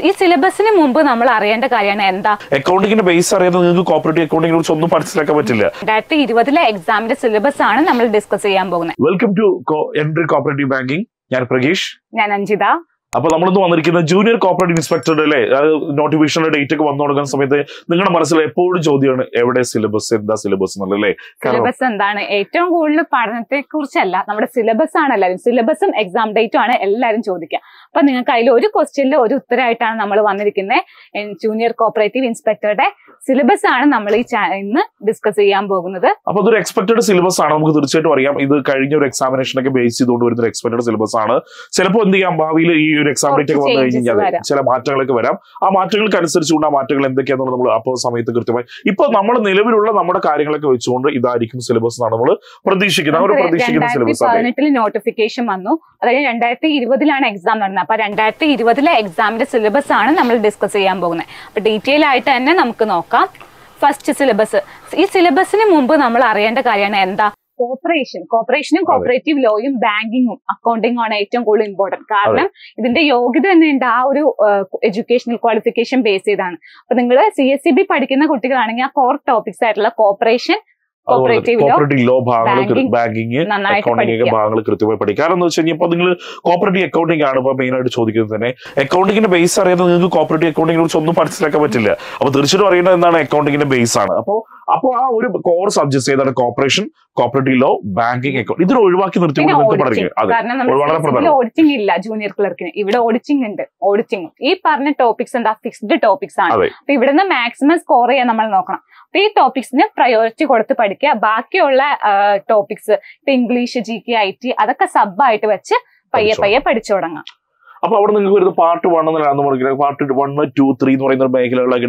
ഈ സിലബസിന് മുമ്പ് നമ്മൾ അറിയേണ്ട കാര്യമാണ് എന്താ അക്കൗണ്ടിങ്ങിന്റെ ബേസ് അറിയാതെ നിങ്ങൾക്ക് കോപ്പറേറ്റീവ് അക്കൗണ്ടിങ്ങിനെ കുറിച്ച് ഒന്നും മനസ്സിലാക്കാൻ പറ്റില്ല രണ്ടായിരത്തി ഇരുപതിലെ എക്സാമിന്റെ സിലബസ് ആണ് നമ്മൾ ഡിസ്കസ് ചെയ്യാൻ പോകുന്നത് welcome to entry cooperative banking ഞാൻ പ്രഗീഷ് ഞാൻ അഞ്ജിത അപ്പൊ നമ്മളിന്ന് വന്നിരിക്കുന്ന ജൂനിയർ കോപ്പറേറ്റീവ് ഇൻസ്പെക്ടറുടെ അല്ലേ നോട്ടിഫിക്കേഷന്റെ ഡേറ്റ് ഒക്കെ വന്നു തുടങ്ങുന്ന സമയത്ത് നിങ്ങളുടെ മനസ്സിൽ എപ്പോഴും ചോദ്യമാണ് എവിടെ സിലബസ് എന്താ സിലബസ് എന്നുള്ളത് അല്ലേ കാരണം സിലബസ് എന്താണ് ഏറ്റവും കൂടുതൽ പഠനത്തെ കുറിച്ചല്ല നമ്മുടെ സിലബസ് ആണ് എല്ലാവരും സിലബസും എക്സാം ഡേറ്റും ആണ് എല്ലാവരും ചോദിക്കുക അപ്പൊ നിങ്ങൾക്ക് അതിൽ ഒരു ക്വസ്റ്റ്യനിൽ ഒരു ഉത്തരമായിട്ടാണ് നമ്മൾ വന്നിരിക്കുന്നത് ജൂനിയർ കോപ്പറേറ്റീവ് ഇൻസ്പെക്ടറുടെ സിലബസ് ആണ് നമ്മൾ ഈ ചാ- ഇന്ന് ഡിസ്കസ് ചെയ്യാൻ പോകുന്നത് അപ്പൊ അതൊരു എക്സ്പെക്ടഡ് സിലബസ് ആണ് നമുക്ക് തീർച്ചയായിട്ടും അറിയാം ഇത് കഴിഞ്ഞ ഒരു എക്സാമിനേഷൻ ഒക്കെ ബേസ് ചെയ്തുകൊണ്ട് വരുന്ന ഒരു എക്സ്പെക്ടഡ് സിലബസ് ആണ് ചിലപ്പോൾ എന്ത് ചെയ്യാം ഭാവിയിൽ ഈ ഒരു എക്സാം ഡേറ്റ് ഒക്കെ വന്നു കുറച്ച് കഴിഞ്ഞാൽ changes വരാം. ചില മാറ്റങ്ങളൊക്കെ വരാം ആ മാറ്റങ്ങൾക്ക് അനുസരിച്ചുകൊണ്ട് ആ മാറ്റങ്ങൾ എന്തൊക്കെയാണെന്നുള്ളത് നമ്മൾ അപ്പോൾ സമയത്ത് കൃത്യമായി ഇപ്പൊ നമ്മൾ നിലവിലുള്ള നമ്മുടെ കാര്യങ്ങളൊക്കെ വെച്ചുകൊണ്ട് ഇതായിരിക്കും സിലബസ് എന്നാണ് നമ്മൾ പ്രതീക്ഷിക്കുന്നത് അവർ പ്രതീക്ഷിക്കുന്ന രണ്ടായിരത്തി സിലബസ് അതെ പതിനെട്ടിൽ നോട്ടിഫിക്കേഷൻ വന്നു അതായത് രണ്ടായിരത്തി ഇരുപതിലാണ് എക്സാം നടന്നത് അപ്പൊ രണ്ടായിരത്തി ഇരുപതിലെ എക്സാമിന്റെ സിലബസ് ആണ് നമ്മൾ ഡിസ്കസ് ചെയ്യാൻ പോകുന്നത് അപ്പൊ ഡീറ്റെയിൽ ആയിട്ട് തന്നെ നമുക്ക് നോക്കാം ഫസ്റ്റ് സിലബസ് ഈ സിലബസിന് മുമ്പ് നമ്മൾ അറിയേണ്ട കാര്യമാണ് എന്താ കോപ്പറേഷൻ കോപ്പറേഷനും കോപ്പറേറ്റീവ് ലോയും ബാങ്കിങ്ങും അക്കൗണ്ടിങ്ങും ആണ് ഏറ്റവും കൂടുതൽ ഇമ്പോർട്ടന്റ് കാരണം ഇതിന്റെ യോഗ്യത തന്നെ ഉണ്ട് ആ ഒരു എഡ്യൂക്കേഷണൽ ക്വാളിഫിക്കേഷൻ ബേസ് ചെയ്താണ് അപ്പൊ നിങ്ങൾ സി എസ് സി ബി പഠിക്കുന്ന കുട്ടികളാണെങ്കിൽ ആ കോർ ടോപ്പിക്സ് ആയിട്ടുള്ള corporation cooperative law cooperative law ഭാഗങ്ങൾ banking ബാങ്കിങ് നന്നായിട്ട് അക്കൗണ്ടിങ് ഒക്കെ പഠിക്കുക ഭാഗങ്ങൾ കൃത്യമായി പഠിക്കുക കാരണം എന്ന് വെച്ച് കഴിഞ്ഞാൽ ഇപ്പൊ നിങ്ങൾ കോപ്പറേറ്റീവ് അക്കൗണ്ടിംഗ് ആണ് ഇപ്പൊ മെയിൻ ആയിട്ട് ചോദിക്കുന്നത് തന്നെ അക്കൗണ്ടിങ്ങിന്റെ ബേസ് അറിയാതെ നിങ്ങൾക്ക് കോപ്പറേറ്റീവ് അക്കൗണ്ടിങ്ങിനെ കുറിച്ച് ഒന്നും മനസ്സിലാക്കാൻ പറ്റില്ല അപ്പൊ തീർച്ചയായിട്ടും അറിയേണ്ടത് എന്താണ് അക്കൗണ്ടിങ്ങിന്റെ ബേസ് ആണ് അപ്പോൾ അപ്പോൾ ആ ഒരു കോർ സബ്ജക്ട്സ് ഏതാണ് cooperation cooperative law banking account ഇതിനെ ഒഴിവാക്കി നിർത്തി പിന്നെ നിങ്ങൾക്ക് ഓഡിറ്റിംഗ് പഠിക്കുക അതെ കാരണം വളരെ നമ്മൾ പ്രധാനം. ഓഡിറ്റിംഗ് ഇല്ല ജൂനിയർ ക്ലർക്കിന് ഇവിടെ ഓഡിറ്റിംഗ് ഉണ്ട് ഓഡിറ്റിംഗ് ഈ പറഞ്ഞ ടോപ്പിക്സ് എന്താ ഫിക്സ്ഡ് ടോപ്പിക്സ് ആണ് അതെ. അപ്പൊ ഇവിടുന്ന് മാക്സിമം സ്കോർ ചെയ്യാൻ നമ്മൾ നോക്കണം അപ്പൊ ഈ ടോപ്പിക്സിന് പ്രയോറിറ്റി കൊടുത്ത് പഠിക്കുക ബാക്കിയുള്ള ടോപ്പിക്സ് ഇപ്പൊ English G K I T അതൊക്കെ സബ് ആയിട്ട് വെച്ച് പയ്യെ പഠിച്ചോ. പയ്യെ പഠിച്ചു തുടങ്ങാം അപ്പൊ അവിടെ നിങ്ങൾക്ക് വരുന്ന പാർട്ട് വൺ എന്നാണ് പറയുന്നത് പാർട്ട് വൺ ടു ത്രീ എന്ന് പറയുന്ന മേഖലകളൊക്കെ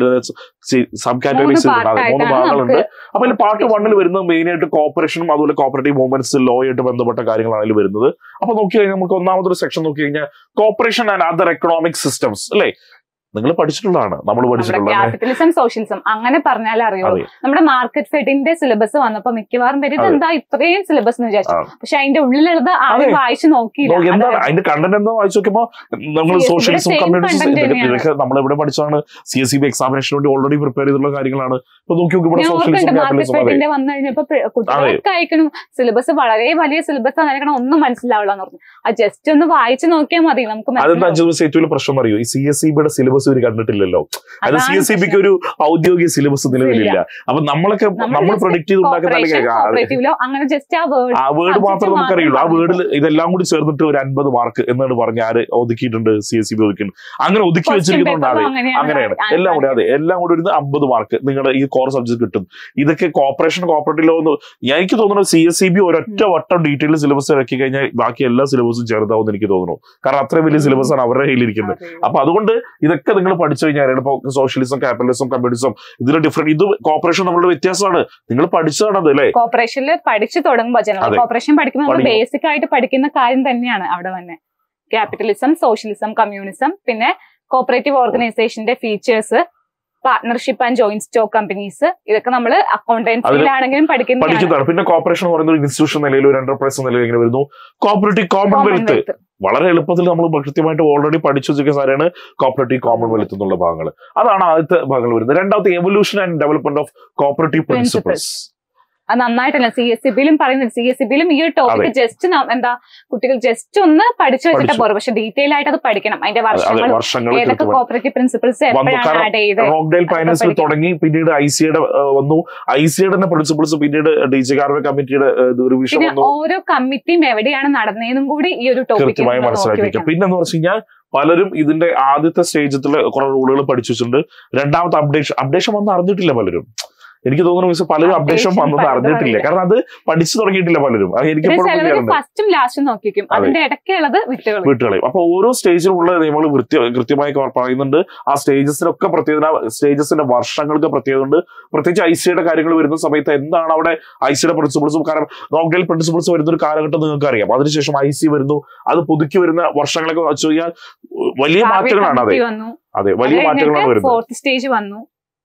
സബ് കാറ്റഗറീസ് part അതെ മൂന്ന് ആയിട്ടാണ് ഭാഗങ്ങളുണ്ട് നമുക്ക് അപ്പൊ അതിൽ പാർട്ട് വണ്ണിൽ വരുന്നത് മെയിൻ ആയിട്ട് കോപ്പറേഷനും അതുപോലെ കോപ്പറേറ്റീവ് മൂവ്മെന്റ്സ് ലോ ആയിട്ട് ബന്ധപ്പെട്ട കാര്യങ്ങളാണ് അതിൽ വരുന്നത് അപ്പൊ നോക്കി കഴിഞ്ഞാൽ നമുക്ക് ഒന്നാമതൊരു സെക്ഷൻ നോക്കി കഴിഞ്ഞാൽ cooperation and other economic systems അല്ലേ നിങ്ങൾ പഠിച്ചിട്ടുള്ളതാണ് നമ്മൾ നമ്മുടെ പഠിച്ചിട്ടുള്ളത് ക്യാപിറ്റലിസം സോഷ്യലിസം അങ്ങനെ പറഞ്ഞാൽ അറിയുള്ളൂ അതെ നമ്മുടെ മാർക്കറ്റ് ഫെഡിന്റെ സിലബസ് വന്നപ്പോ മിക്കവാറും പേര് അതെ. ഇതെന്താ ഇത്രയും സിലബസ് എന്ന് വിചാരിച്ചു ആ. പക്ഷെ അതിന്റെ ഉള്ളിലുള്ളത് ആരും അതെ. വായിച്ചു നോക്കിയില്ല നോക്ക് എന്താണ് അതായത് അതിന്റെ കണ്ടന്റ് എന്താ വായിച്ചു നോക്കുമ്പോ നമ്മൾ Yes, സോഷ്യലിസം ഇവിടെ same കമ്മ്യൂണിസം content തന്നെയാണ്. ഇതൊക്കെ നമ്മൾ എവിടെ പഠിച്ചതാണ് സി എസ് സി ബി എക്സാമിനേഷന് വേണ്ടി ഓൾറെഡി പ്രിപ്പയർ ചെയ്തിട്ടുള്ള കാര്യങ്ങളാണ് ഇപ്പൊ നോക്കി നോക്കി ഇവിടെ ഞാൻ സോഷ്യലിസം ഓർക്കുന്നുണ്ട് മാർക്കറ്റ് ക്യാപിറ്റലിസം അതെ ഫെഡിന്റെ വന്നു കഴിഞ്ഞപ്പോ പി- കുട്ടികളൊക്കെ അയക്കണം സിലബസ് വളരെ വലിയ സിലബസ് ആയിരിക്കണം ഒന്നും മനസ്സിലാവില്ല എന്ന് പറഞ്ഞു അത് ജസ്റ്റ് ഒന്ന് വായിച്ചു നോക്കിയാൽ മതി നമുക്ക് അതെന്താ മനസ്സിലാവും. അഞ്ചു ദിവസം ഏറ്റവും വലിയ പ്രശ്നം അറിയോ ഈ സി എസ് സി ബിയുടെ സിലബസ് ഇവർ കണ്ടിട്ടില്ലല്ലോ അത് അതാണ് സി എസ് സി ബിക്ക് ഒരു ഔദ്യോഗിക സിലബസ് നിലവിലില്ല അപ്പൊ നമ്മളൊക്കെ നമ്മൾ നമ്മൾ just പ്രൊഡിക്ട് ചെയ്ത് ഉണ്ടാക്കുന്ന Corporation, അല്ലെങ്കിൽ ആ, cooperative law, അങ്ങനെ ജസ്റ്റ് ആ വേർഡ് ആ വേർഡ് subject മാത്രം നമുക്കറിയുള്ളൂ ആ മാത്രം വേർഡിൽ ഇതെല്ലാം കൂടി ചേർന്നിട്ട് ഒരു അൻപത് മാർക്ക് എന്നാണ് പറഞ്ഞ ആര് ഒതുക്കിയിട്ടുണ്ട് സി എസ് സി ബി ഒതുക്കിയിട്ടുണ്ട് അങ്ങനെ ഒതുക്കി വെച്ചിരിക്കുന്നതുകൊണ്ടാണ് അങ്ങനെയാണ് എല്ലാം കൂടി അതെ എല്ലാം കൂടി ഒരു അമ്പത് മാർക്ക് നിങ്ങളുടെ ഈ കോർ സബ്ജക്ട് കിട്ടും ഇതൊക്കെ കോപ്പറേഷൻ കോപ്പറേറ്റീവ് ലോ എന്ന് എനിക്ക് തോന്നുന്നു സി എസ് സി ബി ഒരൊറ്റ വട്ടം ഡീറ്റെയിൽ സിലബസ് ഇറക്കി കഴിഞ്ഞാൽ ബാക്കി എല്ലാ സിലബസും ചേർത്താവും എനിക്ക് തോന്നുന്നു കാരണം അത്രയും വലിയ സിലബസ് ആണ് അവരുടെ കയ്യിലിരിക്കുന്നത് അപ്പൊ അതുകൊണ്ട് ഇതൊക്കെ നിങ്ങൾ പഠിച്ചു കഴിഞ്ഞാൽ ഇപ്പൊ സോഷ്യലിസം ക്യാപിറ്റലിസം കമ്മ്യൂണിസം ഇതിന്റെ ഡിഫറെന്റ് ഇത് കോപ്പറേഷൻ നമ്മളുടെ വ്യത്യാസമാണ് നിങ്ങൾ പഠിച്ചതാണ് അത് അല്ലേ കോപ്പറേഷനിൽ പഠിച്ചു തുടങ്ങുമ്പോൾ ജനറൽ അതെ. കോപ്പറേഷൻ പഠിക്കുമ്പോൾ നമ്മൾ പഠിക്കും. ബേസിക് ആയിട്ട് പഠിക്കുന്ന കാര്യം തന്നെയാണ് അവിടെ തന്നെ ക്യാപിറ്റലിസം സോഷ്യലിസം കമ്മ്യൂണിസം പിന്നെ കോപ്പറേറ്റീവ് ഓർഗനൈസേഷന്റെ features partnership and joint stock companies ഇതൊക്കെ നമ്മൾ അക്കൗണ്ടൻസിയിലാണെങ്കിലും പഠിക്കുന്നതാണ് പഠിക്കുന്നതാണ് പിന്നെ കോപ്പറേഷൻ എന്ന് പറയുന്ന ഒരു ഇൻസ്റ്റിറ്റ്യൂഷൻ നിലയിൽ ഒരു എന്റർപ്രൈസ് നിലയിൽ എങ്ങനെ വരുന്നു കോപ്പറേറ്റീവ് കോമൺവെൽത്ത് Commonwealth. വളരെ എളുപ്പത്തിൽ നമ്മൾ കൃത്യമായിട്ട് ഓൾറെഡി പഠിച്ചു വെച്ചിരിക്കുന്ന സാധനമാണ് കോപ്പറേറ്റീവ് കോമൺവെൽത്ത് എന്നുള്ള ഭാഗങ്ങൾ അതാണ് ആദ്യത്തെ ഭാഗങ്ങൾ വരുന്നത് രണ്ടാമത്തെ evolution and development of cooperative principles അത് നന്നായിട്ടല്ല സി എസ് സി ബിയിലും പറയുന്നുണ്ട് സി എസ് സി ബിയിലും ഈ ഒരു ടോപ്പിക് ജസ്റ്റ് എന്താ കുട്ടികൾ ജസ്റ്റ് ഒന്ന് പഠിച്ചു വെച്ചിട്ട് പഠിച്ചു. പോരും പക്ഷെ ഡീറ്റെയിൽ ആയിട്ട് അത് പഠിക്കണം അതിന്റെ അതെ വർഷങ്ങൾ വർഷങ്ങൾ ഏതൊക്കെ കൃത്യമായി കോപ്പറേറ്റീവ് പ്രിൻസിപ്പിൾസ് വന്നു. എപ്പോഴാണ് കാരണം ആഡ് ചെയ്ത് റോക്ക്ഡേൽ ഫൈനാൻസിൽ പഠിക്കണം. തുടങ്ങി പിന്നീട് ഐ സിയുടെ വന്നു ഐ സിയുടെ തന്നെ പ്രിൻസിപ്പിൾസ് പിന്നീട് ഡി ജി കാർവേ കമ്മിറ്റിയുടെ ഒരു വിഷയം പിന്നെ വന്നു ഓരോ കമ്മിറ്റിയും എവിടെയാണ് നടന്നതെന്നും കൂടി ഈ ഒരു ടോപ്പിക് കൃത്യമായി മനസ്സിലാക്കിയിരിക്കും പിന്നെന്ന് വെച്ച് കഴിഞ്ഞാൽ പലരും ഇതിന്റെ ആദ്യത്തെ സ്റ്റേജത്തിൽ കുറെ റൂളുകൾ പഠിച്ചു വെച്ചിട്ടുണ്ട് രണ്ടാമത്തെ അപ്ഡേഷൻ അപ്ഡേഷൻ വന്ന് അറിഞ്ഞിട്ടില്ല പലരും എനിക്ക് തോന്നുന്നു മിസ് പലരും അപ്ഡേഷൻ Updation വന്നത് പലതും അറിഞ്ഞിട്ടില്ല അറിയില്ല. കാരണം അത് പഠിച്ചു തുടങ്ങിയിട്ടില്ല പലരും അത് എനിക്ക് എപ്പോഴും ചിലവര് പറയാറുണ്ട് ഫസ്റ്റും ലാസ്റ്റും നോക്കിക്കും അതെ. അതിന്റെ ഇടയ്ക്കുള്ളത് വിട്ടുകൾ വീട്ടുകളെയും അപ്പൊ ഓരോ സ്റ്റേജിലുള്ള നിയമങ്ങൾ വൃത്തി കൃത്യമായി ക- പറയുന്നുണ്ട് ആ സ്റ്റേജസിനൊക്കെ പ്രത്യേകത സ്റ്റേജസിന്റെ വർഷങ്ങൾക്ക് പ്രത്യേകത ഉണ്ട് പ്രത്യേകിച്ച് ഐ സിയുടെ കാര്യങ്ങൾ വരുന്ന സമയത്ത് എന്താണ് അവിടെ ഐ സിയുടെ പ്രിൻസിപ്പിൾസും കാരണം റോക്ഡേൽ പ്രിൻസിപ്പിൾസ് വരുന്ന ഒരു കാലഘട്ടം നിങ്ങൾക്ക് അറിയാം അതിനുശേഷം ഐ സി വരുന്നു അത് പുതുക്കി വരുന്ന വർഷങ്ങളൊക്കെ വെച്ച് കഴിഞ്ഞാൽ വലിയ മാറ്റങ്ങളാണ് അതെ വന്നു അതെ വലിയ മാറ്റങ്ങളാണ് വരുന്നത് ഫോർത്ത് സ്റ്റേജ് വന്നു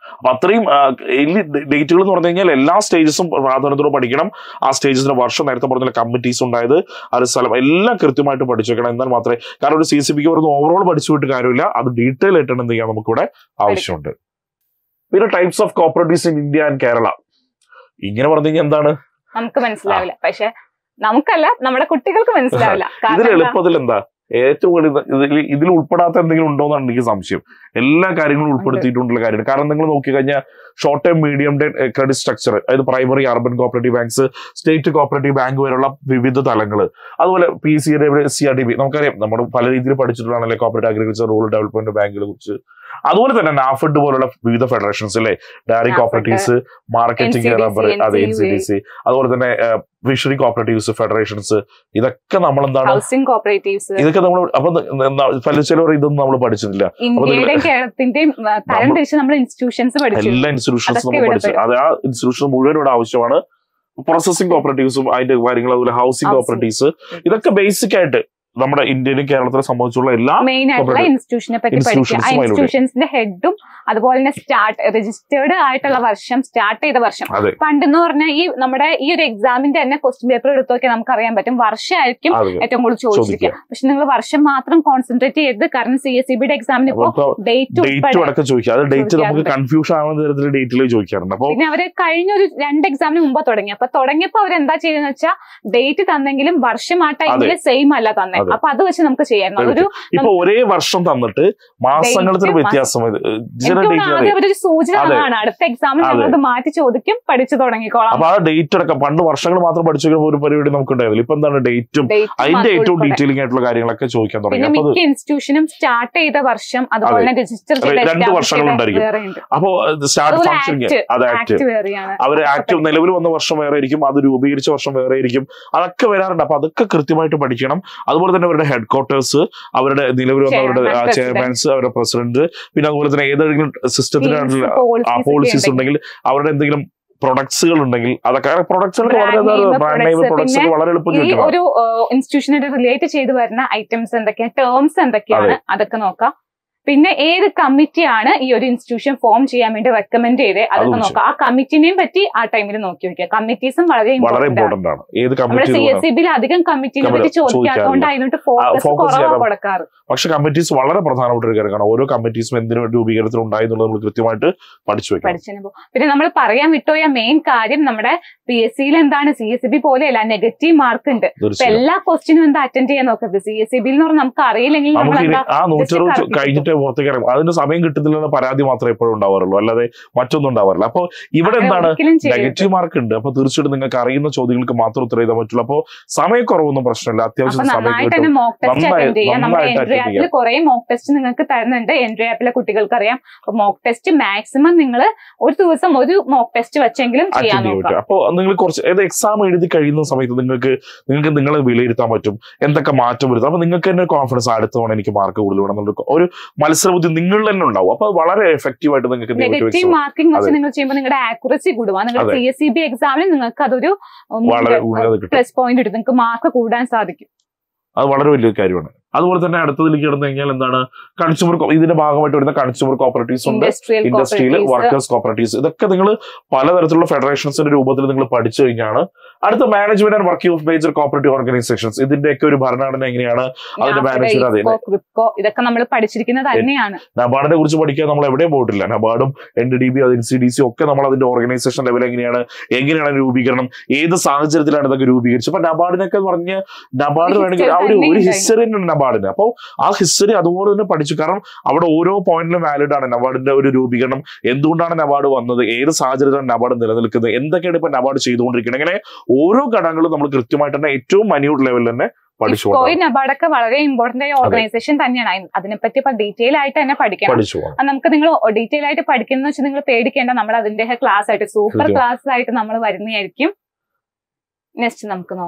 അപ്പൊ അത്രയും ഡേറ്റുകൾ എന്ന് പറഞ്ഞു കഴിഞ്ഞാൽ എല്ലാ സ്റ്റേജസും പ്രാധാന്യത്തോടെ പഠിക്കണം ആ സ്റ്റേജസിന്റെ വർഷം നേരത്തെ പറഞ്ഞ കമ്മിറ്റീസ് ഉണ്ടായത് ആ ഒരു സ്ഥലം എല്ലാം കൃത്യമായിട്ട് പഠിച്ചു വെക്കണം എന്നാൽ മാത്രമേ കാരണം ഒരു സി സി പിക്ക് പറഞ്ഞ് ഓവറോൾ പഠിച്ചു വിട്ട് കാര്യമില്ല അത് ഡീറ്റെയിൽ ആയിട്ട് എന്ത് ചെയ്യാൻ നമുക്കിവിടെ ആവശ്യമുണ്ട് പിന്നെ types of cooperatives in India and Kerala ഇങ്ങനെ പറഞ്ഞു കഴിഞ്ഞാൽ എന്താണ് നമുക്ക് മനസ്സിലാവില്ല പക്ഷെ നമുക്കല്ല നമ്മുടെ കുട്ടികൾക്ക് മനസ്സിലാവില്ല ഇതിൽ കാരണം എന്താ? എളുപ്പത്തിൽ എന്താ ഏറ്റവും കൂടുതൽ ഇതിൽ ഇതിൽ ഉൾപ്പെടാത്ത എന്തെങ്കിലും ഉണ്ടോ എന്നാണ് എനിക്ക് സംശയം എല്ലാ കാര്യങ്ങളും ഉൾപ്പെടുത്തിയിട്ടുള്ള കാര്യമാണ് കാരണം നിങ്ങൾ നോക്കി കഴിഞ്ഞാൽ short time medium time credit structure അതായത് primary urban cooperative banks state cooperative bank വരെയുള്ള വിവിധ തലങ്ങൾ അതുപോലെ P C C R D B നമുക്കറിയാം നമ്മൾ പല രീതിയിൽ പഠിച്ചിട്ടുള്ളതാണല്ലേ കോപ്പറേറ്റീവ് അഗ്രികൾച്ചർ റൂറൽ ഡെവലപ്മെന്റ് ബാങ്കുകളെ കുറിച്ച് അതുപോലെ തന്നെ നാഫഡ് പോലുള്ള വിവിധ ഫെഡറേഷൻസ് അല്ലേ dairy NAFED, cooperatives marketing NCDC, rubber അതെ എൻ സി ഡി സി അതുപോലെ തന്നെ ഫിഷറി കോപ്പറേറ്റീവ്സ് ഫെഡറേഷൻസ് ഇതൊക്കെ നമ്മൾ എന്താണ് ഹൗസിംഗ് കോപ്പറേറ്റീവ്സ് ഇതൊക്കെ നമ്മൾ അപ്പൊ പലിശലോ ഇതൊന്നും നമ്മൾ പഠിച്ചിട്ടില്ല ഇന്ത്യയുടെയും കേരളത്തിന്റെയും ആ, തരം നമ്മ- തിരിച്ച് നമ്മൾ ഇൻസ്റ്റിറ്റ്യൂഷൻസ് പഠിച്ചു എല്ലാ ഇൻസ്റ്റിറ്റ്യൂഷൻസും അതൊക്കെ നമ്മൾ ഇവിടെ പഠിച്ചു അത് ആ ഇൻസ്റ്റിറ്റ്യൂഷൻ മുഴുവൻ ഇവിടെ ആവശ്യമാണ് പ്രോസസിംഗ് കോപ്പറേറ്റീവ്സും അതിന്റെ കാര്യങ്ങൾ അതുപോലെ ഹൗസിംഗ് Housing. കോപ്പറേറ്റീവ്സ് ഇതൊക്കെ ബേസിക് ആയിട്ട് നമ്മുടെ ഇന്ത്യയിലും കേരളത്തിലെ സംബന്ധിച്ചുള്ള എല്ലാ മെയിൻ ആയിട്ടുള്ള Cooperative ഇൻസ്റ്റിറ്റ്യൂഷനെ പറ്റി പഠിക്കുക ആ institutions ഉം അതിലൂടെ. ഇൻസ്റ്റിറ്റ്യൂഷൻസിന്റെ ഹെഡും അതുപോലെ തന്നെ സ്റ്റാർട്ട് രജിസ്റ്റേർഡ് ആയിട്ടുള്ള വർഷം സ്റ്റാർട്ട് ചെയ്ത വർഷം അതെ പണ്ടെന്ന് പറഞ്ഞാൽ ഈ നമ്മുടെ ഈ ഒരു എക്സാമിന്റെ തന്നെ ക്വസ്റ്റ്യൻ പേപ്പർ എടുത്തു നോക്കിയാൽ നമുക്ക് അറിയാൻ പറ്റും വർഷമായിരിക്കും അതെ ഏറ്റവും കൂടുതൽ ചോദിച്ചിരിക്കുക പക്ഷെ നിങ്ങൾ വർഷം മാത്രം കോൺസെൻട്രേറ്റ് ചെയ്ത് കാരണം സി എസ് സി ബിയുടെ എക്സാമിന് ഇപ്പോ അപ്പൊ ഡേറ്റ് ഡേറ്റ് ഉൾപ്പെടെ അടക്കം ചോദിക്കുക അത് ഡേറ്റ് നമുക്ക് ചോദിക്കാറുണ്ട്. കൺഫ്യൂഷൻ ആവുന്ന തരത്തിൽ ഡേറ്റിൽ ചോദിക്കാറുണ്ട് അപ്പൊ പിന്നെ അവര് കഴിഞ്ഞ ഒരു രണ്ട് എക്സാമിന് മുമ്പ് തുടങ്ങി അപ്പൊ തുടങ്ങിയപ്പോ അവർ എന്താ ചെയ്തെന്ന് വെച്ചാൽ ഡേറ്റ് തന്നെങ്കിലും വർഷം ആ ടൈമിൽ സെയിം അല്ല തന്നെ അതെ. അപ്പൊ അത് വെച്ച് നമുക്ക് ചെയ്യായിരുന്നു അതെ. അതൊരു ഇപ്പൊ ഒരേ വർഷം തന്നിട്ട് മാസങ്ങൾക്ക് Date വ്യത്യാസം ഇത്. ചില എനിക്ക് തോന്നുന്നു ഡേറ്റിൽ ആദ്യം അവരൊരു സൂചന അതെ. ആണ് അടുത്ത എക്സാമിൽ അതെ. ഞങ്ങളത് മാറ്റി ചോദിക്കും പഠിച്ചു തുടങ്ങിക്കോളാം അപ്പൊ ആ ഡേറ്റ് അടക്കം പണ്ട് വർഷങ്ങൾ മാത്രം പഠിച്ചു വെക്കുന്ന ഒരു പരിപാടി നമുക്ക് ഉണ്ടായിരുന്നില്ല ഇപ്പൊ എന്താണ് ഡേറ്റും Date അതിന്റെ മാത്രം ഏറ്റവും ഉൾപ്പെടെ. ഡീറ്റെയിലിംഗ് ആയിട്ടുള്ള കാര്യങ്ങളൊക്കെ ചോദിക്കാൻ തുടങ്ങി പിന്നെ അപ്പൊ അത് മിക്ക ഇൻസ്റ്റിറ്റ്യൂഷനും സ്റ്റാർട്ട് ചെയ്ത വർഷം അതുപോലെ തന്നെ രജിസ്റ്റർ അതെ, രണ്ട് വർഷങ്ങളുണ്ടായിരിക്കും. വേറെ ഉണ്ട് അപ്പൊ സ്റ്റാർട്ട് അതുപോലെ ഫംഗ്ഷൻ ആക്ട് അത് ആക്ട് ആക്ട് വേറെയാണ് അവർ ആക്ട് നിലവിൽ വന്ന വർഷം വേറെ ആയിരിക്കും അത് രൂപീകരിച്ച വർഷം വേറെ ആയിരിക്കും അതൊക്കെ വരാറുണ്ട് അപ്പൊ അതൊക്കെ കൃത്യമായിട്ട് പഠിക്കണം അതുപോലെ തന്നെ അവരുടെ ഹെഡ് ക്വാർട്ടേഴ്സ് അവരുടെ നിലവിൽ വന്ന അവരുടെ Chairman, President. ചെയർമാൻസ് അവരുടെ പ്രസിഡന്റ് പിന്നെ അതുപോലെ തന്നെ ഏതെങ്കിലും സിസ്റ്റത്തിനായിട്ടുള്ള ആ പോളിസീസ് പോളിസീസ് ഉണ്ടെങ്കിൽ അവരുടെ എന്തെങ്കിലും പ്രൊഡക്ട്സുകൾ ഉണ്ടെങ്കിൽ അതൊക്കെ പ്രൊഡക്ട്സുകൾ Brand വളരെ name, brand name products, products പിന്നെ വളരെ എളുപ്പം ഈ ചോദിക്കണം ഒരു ഇൻസ്റ്റിറ്റ്യൂഷനായിട്ട് റിലേറ്റ് ചെയ്ത് വരുന്ന ഐറ്റംസ് എന്തൊക്കെയാണ് ടേംസ് എന്തൊക്കെയാണ് അതൊക്കെ നോക്കാം പിന്നെ ഏത് കമ്മിറ്റിയാണ് ഈ ഒരു ഇൻസ്റ്റിറ്റ്യൂഷൻ ഫോം ചെയ്യാൻ വേണ്ടി റെക്കമെൻഡ് ചെയ്തത് അതൊക്കെ അതും നോക്കാം ആ കമ്മിറ്റിനെയും പറ്റി ആ ടൈമിൽ നോക്കി വെക്കുക കമ്മിറ്റീസും വളരെ വളരെ ഇമ്പോർട്ടന്റ് ആണ് ഇമ്പോർട്ടന്റ് ആണ് ഏത് നമ്മുടെ സി കമ്മിറ്റി എസ് സി ബിയിൽ അധികം കമ്മിറ്റിനെ പറ്റി കമ്മിറ്റി ചോദിക്കാത്തതുകൊണ്ട് അതിനോട്ട് ഫോക്കസ് focus കുറവാണ് ചെയ്യാറ്. കൊടുക്കാറ് പക്ഷെ കമ്മിറ്റീസ് വളരെ പ്രധാനപ്പെട്ട ഒരു കാര്യമാണ് ഓരോ കമ്മിറ്റീസും എന്തിനു വേണ്ടി രൂപീകരണത്തിൽ ഉണ്ടായി എന്നുള്ളത് നമ്മൾ കൃത്യമായിട്ട് പഠിച്ചു വെക്കണം പഠിച്ചതിന് പോ- പിന്നെ നമ്മൾ പറയാൻ വിട്ടുപോയ മെയിൻ കാര്യം നമ്മുടെ പി എസ് സിയിൽ എന്താണ് സി എസ് സി ബി പോലെയല്ല നെഗറ്റീവ് മാർക്ക് ഉണ്ട് ഇപ്പൊ തീർച്ചയായും എല്ലാ ക്വസ്റ്റിനും എന്താ അറ്റൻഡ് ചെയ്യാൻ നോക്കരുത് സി എസ് സി ബിയിൽ എന്ന് പറഞ്ഞാൽ നമുക്ക് അറിയില്ലെങ്കിൽ നമ്മൾ നമുക്ക് ഇനി എന്താ ആ നൂറ്ററുപത് just correct കഴിഞ്ഞിട്ട് പുറത്തേക്ക് ഇറങ്ങും അതിന് സമയം കിട്ടുന്നില്ലെന്ന പരാതി മാത്രമേ എപ്പോഴും ഉണ്ടാവാറുള്ളൂ അല്ലാതെ മറ്റൊന്നും ഉണ്ടാവാറില്ല അപ്പൊ ഇവിടെ അങ്ങനെ എന്താണ് ഒരിക്കലും ചെയ്യരുത്. നെഗറ്റീവ് മാർക്ക് ഉണ്ട് അപ്പൊ തീർച്ചയായിട്ടും നിങ്ങൾക്ക് അറിയുന്ന ചോദ്യങ്ങൾക്ക് മാത്രം ഉത്തരം എഴുതാൻ പറ്റുള്ളൂ അപ്പൊ സമയക്കുറവൊന്നും പ്രശ്നമില്ല അപ്പൊ അത്യാവശ്യം സമയം നന്നായിട്ട് കിട്ടും തന്നെ മോക്ക് ടെസ്റ്റ് നന്നായി- അറ്റൻഡ് ചെയ്യാം നമ്മുടെ നന്നായിട്ട് എൻട്രി attend ആപ്പിൽ കുറെ മോക്ക് ടെസ്റ്റ് നിങ്ങൾക്ക് തരുന്നുണ്ട് എൻട്രി ആപ്പിലെ കുട്ടികൾക്ക് അറിയാം അപ്പൊ മോക്ക് ടെസ്റ്റ് മാക്സിമം നിങ്ങൾ ഒരു ദിവസം ഒരു മോക്ക് ടെസ്റ്റ് വെച്ചെങ്കിലും ചെയ്യാൻ അറ്റൻഡ് ചെയ്യാൻ നോക്കാം പറ്റും അപ്പോൾ നിങ്ങൾ കുറച്ച് ഏത് എക്സാം എഴുതി കഴിയുന്ന സമയത്ത് നിങ്ങൾക്ക് നിങ്ങൾക്ക് നിങ്ങളെ വിലയിരുത്താൻ പറ്റും എന്തൊക്കെ മാറ്റം വരുത്തും അപ്പൊ നിങ്ങൾക്ക് തന്നെ കോൺഫിഡൻസ് അടുത്ത തവണ എനിക്ക് മാർക്ക് കൂടുതൽ വേണം എന്നുള്ള ഒരു മത്സരബുദ്ധി നിങ്ങളിൽ തന്നെ ഉണ്ടാവും അപ്പൊ അത് വളരെ എഫക്റ്റീവ് ആയിട്ട് നിങ്ങൾക്ക് എന്ത് ചെയ്യാൻ പറ്റും നെഗറ്റീവ് exam. മാർക്കിംഗ് വെച്ച് അതെ. നിങ്ങൾ ചെയ്യുമ്പോൾ നിങ്ങളുടെ ആക്യുറസി കൂടുക നിങ്ങളുടെ അതെ. സി എസ് സി ബി എക്സാമിൽ നിങ്ങൾക്ക് അതൊരു വളരെ ഉന്നത കിട്ടും പ്ലസ് പോയിന്റ് ഇടും നിങ്ങൾക്ക് മാർക്ക് കൂടാൻ സാധിക്കും അത് വളരെ വലിയൊരു കാര്യമാണ് അതുപോലെ തന്നെ അടുത്തതിലേക്ക് കിടന്നു കഴിഞ്ഞാൽ എന്താണ് കൺസ്യൂമർ ഇതിന്റെ ഭാഗമായിട്ട് വരുന്ന കൺസ്യൂമർ കോപ്പറേറ്റീവ്സ് ഉണ്ട് ഇൻഡസ്ട്രിയൽ ഇൻഡസ്ട്രിയിൽ വർക്കേഴ്സ് കോപ്പറേറ്റീവ്സ് ഇതൊക്കെ നിങ്ങൾ പലതരത്തിലുള്ള ഫെഡറേഷൻസിന്റെ രൂപത്തിൽ നിങ്ങൾ പഠിച്ചു കഴിഞ്ഞാണ് അടുത്ത management and working of major cooperative organisations ഇതിന്റെയൊക്കെ ഒരു ഭരണഘടന എങ്ങനെയാണ് അതിന്റെ മാനേജ്മെന്റ് അതെ ക്രിപ്കോ ഇതൊക്കെ നമ്മൾ പഠിച്ചിരിക്കുന്നത് തന്നെയാണ് നബാർഡിനെ കുറിച്ച് പഠിക്കാൻ നമ്മൾ എവിടെയും പോയിട്ടില്ല നബാർഡും N D B N C D C ഒക്കെ നമ്മൾ അതിന്റെ ഓർഗനൈസേഷൻ ലെവൽ എങ്ങനെയാണ് എങ്ങനെയാണ് രൂപീകരണം ഏത് സാഹചര്യത്തിലാണ് ഇതൊക്കെ രൂപീകരിച്ചത് അപ്പൊ നബാർഡിനൊക്കെ പറഞ്ഞ് നബാർഡ് ഒരു വേണമെങ്കിൽ ആ ഒരു history ഒരു തന്നെ ഹിസ്റ്ററി ഉണ്ട് നബാർഡിന് അപ്പോൾ ആ ഹിസ്റ്ററി അതുപോലെ തന്നെ പഠിച്ചു കാരണം അവിടെ ഓരോ പോയിന്റിലും വാലിഡ് ആണ് നബാർഡിന്റെ ഒരു രൂപീകരണം എന്തുകൊണ്ടാണ് നബാർഡ് വന്നത് ഏത് സാഹചര്യത്തിലാണ് നബാർഡ് നിലനിൽക്കുന്നത് എന്തൊക്കെയാണ് ഇപ്പൊ നബാർഡ് ചെയ്തുകൊണ്ടിരിക്കുന്നത് അങ്ങനെ ഓരോ ഘടകങ്ങളും നമ്മൾ കൃത്യമായിട്ട് തന്നെ ഏറ്റവും മന്യൂട്ട് ലെവലിൽ തന്നെ പഠിച്ചു ഇഫ്കോയും നബാർഡൊക്കെ വളരെ ഇമ്പോർട്ടന്റ് ആയ ഓർഗനൈസേഷൻ തന്നെയാണ് അയ്- അതിനെപ്പറ്റി ഇപ്പൊ ഡീറ്റെയിൽ ആയിട്ട് തന്നെ പഠിക്കണം പഠിച്ചു പോകണം അത് നമുക്ക് നിങ്ങൾ ഡീറ്റെയിൽ ആയിട്ട് പഠിക്കുന്ന വെച്ചാൽ നിങ്ങൾ പേടിക്കേണ്ട നമ്മൾ അതിന്റെ ക്ലാസ് ആയിട്ട് സൂപ്പർ തീർച്ചയായും. ക്ലാസ് ആയിട്ട് നമ്മൾ വരുന്നതായിരിക്കും നെക്സ്റ്റ് നമുക്ക് നോക്കാം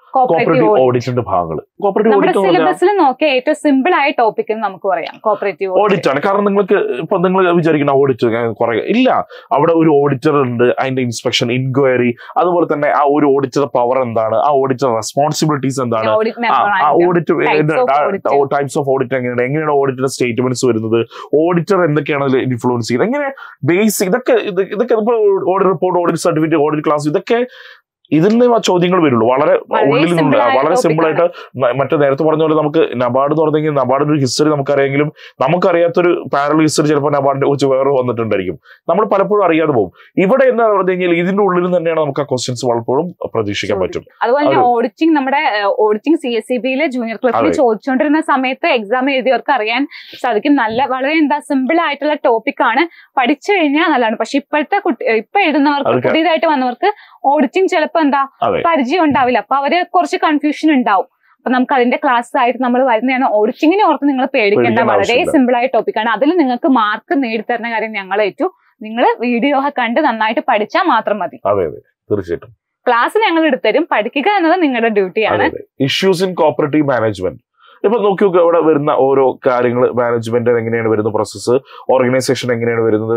കോപ്പറേറ്റീവ് കോപ്പറേറ്റീവ് ഓഡിറ്റ് ഓഡിറ്റിന്റെ ഭാഗങ്ങൾ കോപ്പറേറ്റീവ് നമ്മുടെ ഓഡിറ്റ് എന്ന് പറഞ്ഞാൽ സിലബസിൽ നോക്കിയ ഏറ്റവും സിമ്പിൾ ആയ ടോപ്പിക് എന്ന് നമുക്ക് പറയാം കോപ്പറേറ്റീവ് ഓഡിറ്റ് ആണ് കാരണം നിങ്ങൾക്ക് ഇപ്പൊ നിങ്ങൾ വിചാരിക്കുന്ന ഓഡിറ്റ് കുറെ ഇല്ല അവിടെ ഒരു ഓഡിറ്റർ ഉണ്ട് അതിന്റെ ഇൻസ്പെക്ഷൻ ഇൻക്വയറി അതുപോലെ തന്നെ ആ ഒരു ഓഡിറ്ററുടെ പവർ എന്താണ് ആ ഓഡിറ്റർ റെസ്പോൺസിബിലിറ്റീസ് എന്താണ് ഓഡിറ്റ് ആ audit types of audit. Types of audit എങ്ങനെയാണ് എങ്ങനെയാണ് ഓഡിറ്റിന്റെ സ്റ്റേറ്റ്മെന്റ്സ് വരുന്നത് ഓഡിറ്റർ എന്തൊക്കെയാണ് ഇൻഫ്ലുവൻസ് ചെയ്യുന്നത് എങ്ങനെ ബേസിക് ഇതൊക്കെ ഇത് ഇതൊക്കെ audit report audit certificate audit class ഇതൊക്കെ ഇതിന് ചോദ്യങ്ങൾ വരുള്ളൂ വളരെ വളരെ ഉള്ളിൽ simple നിന്നുള്ള ആയ വളരെ topic സിമ്പിൾ ആയിട്ട് ന- മറ്റേ നേരത്തെ പറഞ്ഞ പോലെ നമുക്ക് നബാർഡ് എന്ന് പറഞ്ഞെങ്കിൽ നബാർഡിന്റെ ഒരു ഹിസ്റ്ററി നമുക്കറിയാമെങ്കിലും നമുക്കറിയാത്തൊരു പാരൽ ഹിസ്റ്ററി ചിലപ്പോൾ നബാർഡിനെ കുറിച്ച് വേറെ വന്നിട്ടുണ്ടായിരിക്കും നമ്മൾ പലപ്പോഴും അറിയാതെ പോകും ഇവിടെ എന്താ പറഞ്ഞു കഴിഞ്ഞാൽ ഇതിന്റെ ഉള്ളിൽ തന്നെയാണ് നമുക്ക് ആ ക്വസ്റ്റ്യൻസ് പലപ്പോഴും പ്രതീക്ഷിക്കാൻ പറ്റും അതുപോലെ തന്നെ ഒരു- ഓഡിറ്റിംഗ് നമ്മുടെ ഓഡിറ്റിംഗ് സി എസ് സി ബിയിലെ ജൂനിയർ ക്ലബിൽ അതെ. ചോദിച്ചുകൊണ്ടിരുന്ന സമയത്ത് എക്സാം എഴുതിയവർക്ക് അറിയാൻ സാധിക്കും നല്ല വളരെ എന്താ സിമ്പിൾ ആയിട്ടുള്ള ടോപ്പിക് ആണ് പഠിച്ചു കഴിഞ്ഞാൽ നല്ലതാണ് പക്ഷെ ഇപ്പോഴത്തെ കുട്ടി ഇപ്പൊ എഴുതുന്നവർക്ക് അതൊക്കെ- പുതിയതായിട്ട് വന്നവർക്ക് ഓഡിറ്റിംഗ് ചിലപ്പോ എന്താ അതെ പരിചയം ഉണ്ടാവില്ല അപ്പൊ അവര് കുറച്ച് കൺഫ്യൂഷൻ ഉണ്ടാവും അപ്പൊ നമുക്ക് അതിന്റെ ക്ലാസ് ആയിട്ട് നമ്മൾ വരുന്നതാണ് ഓഡിറ്റിങ്ങിനെ ഓർത്ത് നിങ്ങൾ പേടിക്കേണ്ട പേടിക്കേണ്ട വളരെ ആവശ്യമില്ല. സിമ്പിൾ ആയ ടോപ്പിക്കാണ് അതിൽ നിങ്ങൾക്ക് മാർക്ക് നേടിത്തരുന്ന കാര്യം ഞങ്ങൾ ഏറ്റു നിങ്ങൾ വീഡിയോ ഒക്കെ കണ്ട് നന്നായിട്ട് പഠിച്ചാൽ മാത്രം മതി അതെ അതെ തീർച്ചയായിട്ടും ക്ലാസ് ഞങ്ങൾ എടുത്തരും പഠിക്കുക എന്നത് നിങ്ങളുടെ ഡ്യൂട്ടിയാണ് അതെ അതെ ഇഷ്യൂസ് ഇൻ കോപ്പറേറ്റീവ് മാനേജ്മെന്റ് ഇപ്പൊ നോക്കി നോക്കുക ഇവിടെ വരുന്ന ഓരോ കാര്യങ്ങൾ മാനേജ്മെന്റ് എങ്ങനെയാണ് വരുന്നത് പ്രോസസ്സ് ഓർഗനൈസേഷൻ എങ്ങനെയാണ് വരുന്നത്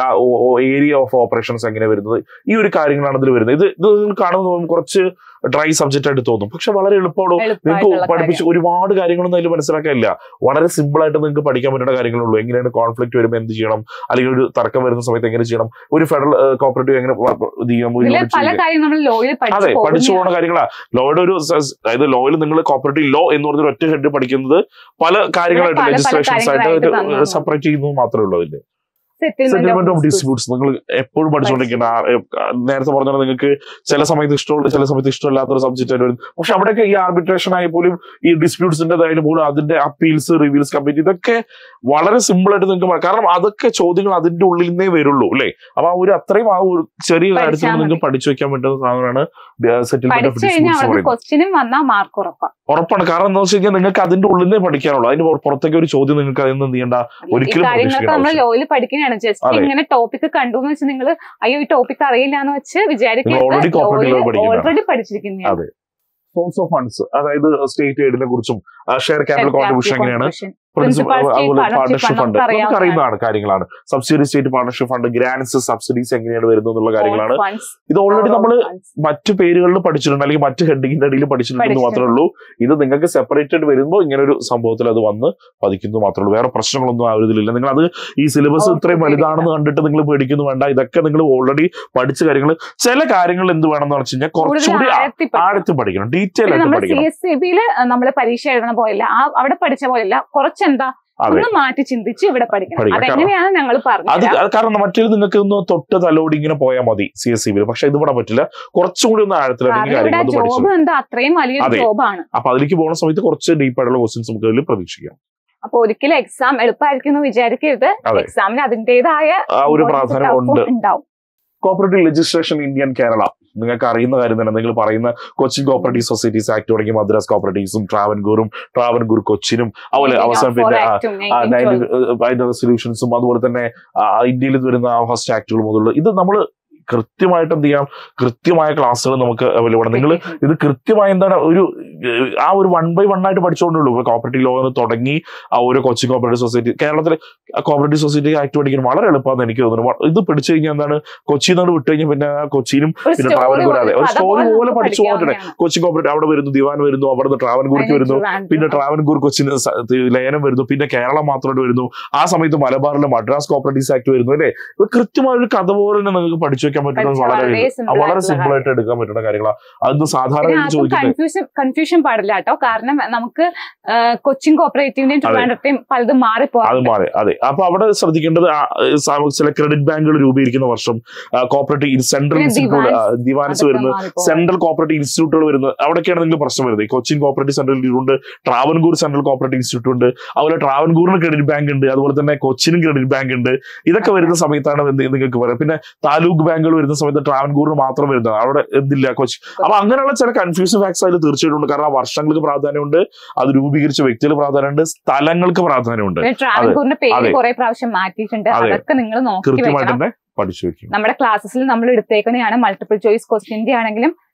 ഏരിയ ഓഫ് ഓപ്പറേഷൻസ് എങ്ങനെയാണ് വരുന്നത് ഈ ഒരു കാര്യങ്ങളാണ് ഇതിൽ വരുന്നത് ഇത് ഇത് നിങ്ങൾ കാണുമ്പോൾ നമുക്ക് കുറച്ച് ഡ്രൈ സബ്ജക്റ്റ് ആയിട്ട് തോന്നും പക്ഷെ വളരെ എളുപ്പമുള്ളൂ നിങ്ങൾക്ക് എളുപ്പമായിട്ടുള്ള പഠിപ്പിച്ച് ഒരുപാട് കാര്യങ്ങളൊന്നും അതിൽ മനസ്സിലാക്കാനില്ല വളരെ സിമ്പിൾ ആയിട്ട് നിങ്ങൾക്ക് പഠിക്കാൻ പറ്റുന്ന കാര്യങ്ങളുള്ളൂ എങ്ങനെയാണ് കോൺഫ്ലിക്ട് വരുമ്പോൾ എന്ത് ചെയ്യണം അല്ലെങ്കിൽ ഒരു തർക്കം വരുന്ന സമയത്ത് എങ്ങനെ ചെയ്യണം ഒരു ഫെഡറൽ കോപ്പറേറ്റീവ് എങ്ങനെ വ- വ- ഇത് ചെയ്യാം ഒരു ഇതിലെ unit പല ചെയ്യാം. കാര്യം നമ്മൾ ലോയിൽ അതെ പഠിച്ചു പഠിച്ചു പോകുന്നതാണ്. പോകുന്ന കാര്യങ്ങളാ ലോയുടെ ഒരു സ- അതായത് ലോയിൽ നിങ്ങൾ കോപ്പറേറ്റീവ് ലോ എന്ന് പറഞ്ഞ ഒറ്റ ഹെഡ് പഠിക്കുന്നത് പല കാര്യങ്ങളായിട്ട് പല പല ലെജിസ്ലേഷൻസ് കാര്യങ്ങളായിട്ട് ആയിട്ട് തന്നു. സെപ്പറേറ്റ് ചെയ്യുന്നത് മാത്രമേ ഉള്ളൂ അതിന്റെ Settlement settlement of of disputes. Disputes നിങ്ങൾ എപ്പോഴും പഠിച്ചുകൊണ്ടിരിക്കുന്ന ആ, ഏ, നേരത്തെ പറഞ്ഞ പോലെ നിങ്ങൾക്ക് ചില സമയത്ത് ഇഷ്ടമുള്ള ചില സമയത്ത് ഇഷ്ടമില്ലാത്ത ഒരു സബ്ജക്റ്റ് ആയിട്ട് വരും പക്ഷെ അവിടെയൊക്കെ ഈ ആർബിട്രേഷൻ ആയ പോലും ഈ ഡിസ്പ്യൂട്ട്സിന്റെ പോലും അതിന്റെ അപ്പീൽസ് റിവ്യൂസ് കമ്മിറ്റി ഇതൊക്കെ വളരെ സിമ്പിൾ ആയിട്ട് നിങ്ങൾക്ക് മ- കാരണം അതൊക്കെ ചോദ്യങ്ങൾ അതിന്റെ ഉള്ളിൽ നിന്നേ വരുള്ളൂ അല്ലേ അപ്പൊ ആ ഒരു അത്രയും ആ ഒരു ചെറിയ കാര്യത്തിൽ പഠിച്ചാൽ നിങ്ങൾക്ക് പഠിച്ചു വെക്കാൻ പറ്റുന്ന സാധനമാണ് സെറ്റിൽമെന്റ് ഓഫ് പഠിച്ചു കഴിഞ്ഞാൽ ഡിസ്പ്യൂട്ട്സ് അവിടെ പറയുന്നത് ക്വസ്റ്റ്യനും വന്നാൽ മാർക്ക് ഉറപ്പാണ് ഉറപ്പാണ് കാരണം എന്താ വെച്ച് കഴിഞ്ഞാൽ നിങ്ങൾക്ക് അതിന്റെ ഉള്ളിൽ നിന്നേ പഠിക്കാനുള്ളൂ അതിന് പുറ- പുറത്തേക്ക് ഒരു ചോദ്യം നിങ്ങൾക്ക് അതിൽ നിന്ന് എന്ത് ചെയ്യണ്ട ഈ ഒരിക്കലും കാര്യങ്ങളൊക്കെ പ്രതീക്ഷിക്കേണ്ട നമ്മൾ ആവശ്യം. ലോയിൽ പഠിക്കുന്നതാണ് ജസ്റ്റ് അതെ. ഇങ്ങനെ ടോപ്പിക് കണ്ടു എന്ന് വെച്ച് നിങ്ങൾ അയ്യോ ഈ ടോപ്പിക് അറിയില്ല എന്ന് വെച്ച് നിങ്ങൾ already cooperative law പഠിക്കുന്നതാണ്. ഓൾറെഡി പഠിച്ചിരിക്കുന്നതാണ് അതെ. സോഴ്സ് ഓഫ് ഫണ്ട്സ് അതായത് സ്റ്റേറ്റ് എയ്ഡിനെ കുറിച്ചും ഷെയർ ക്യാപിറ്റൽ കോൺട്രിബ്യൂഷൻ എങ്ങനെയാണ് പ്രിൻസിപ്പൽ Principal state അതുപോലെ partnership പാർട്ണർഷിപ്പ് fund ഫണ്ട് നമുക്ക് നമുക്ക് അറിയുന്നതാണ് കാര്യങ്ങളാണ് subsidy state partnership fund grants subsidies എങ്ങനെയാണ് വരുന്നത് എന്നുള്ള കാര്യങ്ങളാണ് ഇത് ഓൾറെഡി നമ്മൾ മറ്റു പേരുകളിൽ പഠിച്ചിട്ടുണ്ട് അല്ലെങ്കിൽ മറ്റു ഹെഡിങ്ങിന്റെ അടിയിൽ പഠിച്ചിട്ടുണ്ടെന്ന് മാത്രമേ ഉള്ളൂ ഇത് നിങ്ങൾക്ക് സെപ്പറേറ്റഡ് വരുമ്പോൾ ഇങ്ങനെ ഒരു സംഭവത്തിൽ അത് വന്ന് പതിക്കുന്നു മാത്രമേ ഉള്ളൂ വേറെ പ്രശ്നങ്ങളൊന്നും ആ ഒരു ഇതിലില്ല നിങ്ങൾ അത് ഈ സിലബസ് ഓർത്ത് ഇത്രയും വലുതാണെന്ന് കണ്ടിട്ട് നിങ്ങൾ പേടിക്കുന്നു വേണ്ട ഇതൊക്കെ നിങ്ങൾ ഓൾറെഡി പഠിച്ച കാര്യങ്ങൾ ചില കാര്യങ്ങൾ എന്ത് വേണമെന്ന് വെച്ച് കഴിഞ്ഞാൽ കുറച്ചുകൂടി ആഴത്തിൽ പഠിക്കണം ഡീറ്റെയിൽ ആയിട്ട് നമ്മൾ സി പഠിക്കണം എസ് സി ബിയില് നമ്മൾ പരീക്ഷ എഴുതണ പോലെയല്ല ആ അവിടെ പഠിച്ച പോലെയല്ല കുറച്ചെന്താ അതെ ഒന്ന് മാറ്റി ചിന്തിച്ച് ഇവിടെ പഠിക്കണം പഠിക്കണം. അതെങ്ങനെയാണ് ഞങ്ങൾ അത് പറഞ്ഞത് അത് കാരണം മറ്റേത് നിങ്ങൾക്ക് ഒന്ന് തൊട്ട് തലോടി ഇങ്ങനെ പോയാൽ മതി സി എസ് സി ബിയിൽ പക്ഷെ ഇത് ഇവിടെ പറ്റില്ല കുറച്ചും കൂടി ഒന്ന് ആഴത്തിലാണെങ്കിൽ കാരണം ഇവിടെ കാര്യങ്ങൾ അത് പഠിച്ചു ജോബ് എന്താ അത്രയും വലിയൊരു അതെ. ജോബാണ് അപ്പൊ അതിലേക്ക് പോകുന്ന സമയത്ത് കുറച്ച് ഡീപ്പായിട്ടുള്ള ക്വസ്റ്റ്യൻസ് നമുക്ക് അതിൽ പ്രതീക്ഷിക്കാം അപ്പൊ ഒരിക്കലും എക്സാം എളുപ്പമായിരിക്കും എന്ന് വിചാരിക്കരുത് അതെ. എക്സാമിന് അതിന്റേതായ ആ ഒരു importance പ്രാധാന്യം tough ഉണ്ട് ഉണ്ടാവും കോപ്പറേറ്റീവ് ലെജിസ്ലേഷൻ ഇന്ത്യൻ കേരള നിങ്ങൾക്ക് അറിയുന്ന കാര്യം തന്നെ നിങ്ങൾ പറയുന്ന കൊച്ചിൻ കോപ്പറേറ്റീവ് സൊസൈറ്റീസ് ആക്ട് തുടങ്ങി മദ്രാസ് കോപ്പറേറ്റീവ്സും ട്രാവൻകൂറും ട്രാവൻകൂർ കൊച്ചിനും അതുപോലെ അവസാനം പിന്നെ ആ, ആ, നയൻറ്റീൻ, ഏഹ്, അതിന്റെ റെസൊല്യൂഷൻസും അതുപോലെ തന്നെ ആ, ഇന്ത്യയിൽ വരുന്ന ഫസ്റ്റ് ആക്ടുകൾ മുതലുള്ള ഇത് നമ്മൾ കൃത്യമായിട്ട് എന്ത് ചെയ്യാം കൃത്യമായ ക്ലാസ്സുകൾ നമുക്ക് അവൈലബിൾ ആണ് നിങ്ങൾ ഇത് കൃത്യമായി എന്താണ് ഒരു ഏഹ്, ആ ഒരു വൺ ബൈ വൺ ആയിട്ട് പഠിച്ചുകൊണ്ടുള്ളൂ കോപ്പറേറ്റീവ് ലോ എന്ന് തുടങ്ങി ആ ഓരോ കൊച്ചിൻ കോപ്പറേറ്റീവ് സൊസൈറ്റി കേരളത്തിലെ കോപ്പറേറ്റീവ് സൊസൈറ്റി ആക്ട് പഠിക്കാൻ വളരെ എളുപ്പമാണെന്ന് എനിക്ക് തോന്നുന്നു വ- ഇത് പഠിച്ചു കഴിഞ്ഞാൽ എന്താണ് കൊച്ചിയിൽ നിന്ന് വിട്ട് കഴിഞ്ഞാൽ പിന്നെ ആ കൊച്ചിയിലും പിന്നെ ട്രാവൻകൂർ അതെ ഒരു സ്റ്റോറി പോലെ പഠിച്ചു പോകട്ടെ കൊച്ചിൻ കോപ്പറേറ്റീവ് അവിടെ വരുന്നു ദിവാൻ വരുന്നു അവിടെ നിന്ന് ട്രാവൻകൂർക്ക് വരുന്നു പിന്നെ ട്രാവൻകൂർ കൊച്ചിന് സ- ഇത് ലയനം വരുന്നു പിന്നെ കേരളം മാത്രമായിട്ട് വരുന്നു ആ സമയത്ത് മലബാറിലെ മദ്രാസ് കോപ്പറേറ്റീവ്സ് ആക്ട് വരുന്നു അല്ലേ ഇത് കൃത്യമായ ഒരു കഥ പോലെ തന്നെ നിങ്ങൾക്ക് പഠിച്ചു വെക്കാൻ പറ്റുന്നത് വളരെ ആ, വളരെ സിമ്പിൾ ആയിട്ട് എടുക്കാൻ പറ്റുന്ന കാര്യങ്ങളാണ് അതൊന്നും സാധാരണ ചോദിക്കുന്നത് കൺഫ്യൂഷൻ കൺഫ്യൂഷൻ പാടില്ല കേട്ടോ കാരണം നമുക്ക് ആ, കൊച്ചിൻ കോപ്പറേറ്റീവിന്റെയും ട്രിവാൻഡ്രത്തെയും പലതും അത് മാറിപ്പോകാം മാറി അതെ അപ്പൊ അവിടെ ശ്രദ്ധിക്കേണ്ടത് ആ, ഏഹ്, സ- ചില ക്രെഡിറ്റ് ബാങ്കുകൾ രൂപീകരിക്കുന്ന വർഷം കോപ്പറേറ്റീവ് സെൻട്രൽ പിന്നെ ഇൻസ്റ്റിറ്റ്യൂട്ട് ദിവാൻസ് വരുന്നത് സെൻട്രൽ കോപ്പറേറ്റീവ് ഇൻസ്റ്റിറ്റ്യൂട്ടുകൾ വരുന്നത് അവിടെയൊക്കെയാണ് നിങ്ങൾക്ക് പ്രശ്നം വരുന്നത് ഈ കൊച്ചിൻ കോപ്പറേറ്റീവ് സെൻട്രൽ ഇൻസ്റ്റിറ്റ്യൂട്ട് ഉണ്ട് ട്രാവൻകൂർ സെൻട്രൽ കോപ്പറേറ്റീവ് ഇൻസ്റ്റിറ്റ്യൂട്ട് ഉണ്ട് അതുപോലെ ട്രാവൻകൂറിന് ക്രെഡിറ്റ് ബാങ്ക് ഉണ്ട് അതുപോലെ തന്നെ കൊച്ചിനും ക്രെഡിറ്റ് ബാങ്ക് ഉണ്ട് ഇതൊക്കെ വരുന്ന സമയത്താണ് എന്ത് നിങ്ങൾക്ക് പറയാം പിന്നെ താലൂക്ക് ബാങ്കുകൾ വരുന്ന സമയത്ത് ട്രാവൻകൂറിന് മാത്രം വരുന്നത് അവിടെ എന്തില്ല കൊച്ചി അപ്പൊ അങ്ങനെയുള്ള ചില കൺഫ്യൂഷൻ ഫാക്ട്സ് അതിൽ തീർച്ചയായിട്ടും ഉണ്ട് കാരണം ആ വർഷങ്ങൾക്ക് പ്രാധാന്യമുണ്ട് അത് രൂപീകരിച്ച വ്യക്തികൾ പ്രാധാന്യമുണ്ട് സ്ഥലങ്ങൾക്ക് പ്രാധാന്യമുണ്ട് പിന്നെ ട്രാവൻകൂറിന്റെ പേര് അതെ. കുറെ പ്രാവശ്യം മാറ്റിയിട്ടുണ്ട് അതെ. അതൊക്കെ നിങ്ങൾ നോക്കി കൃത്യമായിട്ട് വെക്കണം തന്നെ പഠിച്ചു വെക്കും നമ്മുടെ ക്ലാസ്സസിൽ നമ്മൾ എടുത്തേക്കുന്നതാണ് മൾട്ടിപ്പിൾ ചോയ്സ് ക്വസ്റ്റ്യന്റെ ആണെങ്കിലും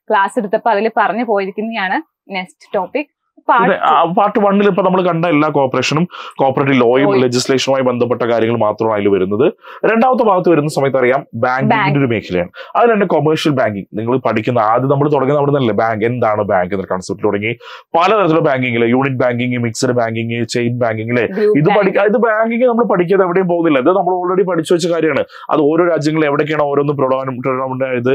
ക്ലാസ് എടുത്തപ്പോൾ അതിൽ പറഞ്ഞു പോയിരിക്കുന്നതാണ് നെക്സ്റ്റ് ടോപ്പിക് പാർട്ട് വണ്ണിൽ ഇപ്പൊ നമ്മൾ കണ്ട എല്ലാ കോർപ്പറേഷനും കോപ്പറേറ്റീവ് ലോയും Law. ലെജിസ്ലേഷനുമായി ബന്ധപ്പെട്ട കാര്യങ്ങൾ മാത്രമാണ് അതിൽ വരുന്നത് രണ്ടാമത്തെ ഭാഗത്ത് വരുന്ന സമയത്ത് അറിയാം ബാങ്കിങ്ങിന്റെ ഒരു മേഖലയാണ് അതിൽ തന്നെ കൊമേഴ്ഷ്യൽ ബാങ്കിങ് നിങ്ങൾ പഠിക്കുന്ന ആദ്യം നമ്മൾ തുടങ്ങുന്ന അവിടെ നിന്നല്ലേ ബാങ്ക് എന്താണ് ബാങ്ക് എന്ന കൺസെപ്റ്റ് തുടങ്ങി പലതരത്തിലുള്ള ബാങ്കിങ്ങില് unit banking mixed banking chain ബാങ്കിങ്ങിലെ ഇത് പഠിക്കുക ഇത് ബാങ്കിങ് നമ്മൾ പഠിക്കാതെ എവിടെയും പോകുന്നില്ല ഇത് നമ്മൾ ഓൾറെഡി പഠിച്ചു വെച്ച കാര്യമാണ് അത് ഓരോ രാജ്യങ്ങളിൽ എവിടേക്കാണ് ഓരോന്ന് പ്രൊഡോമിനന്റ് ആയത്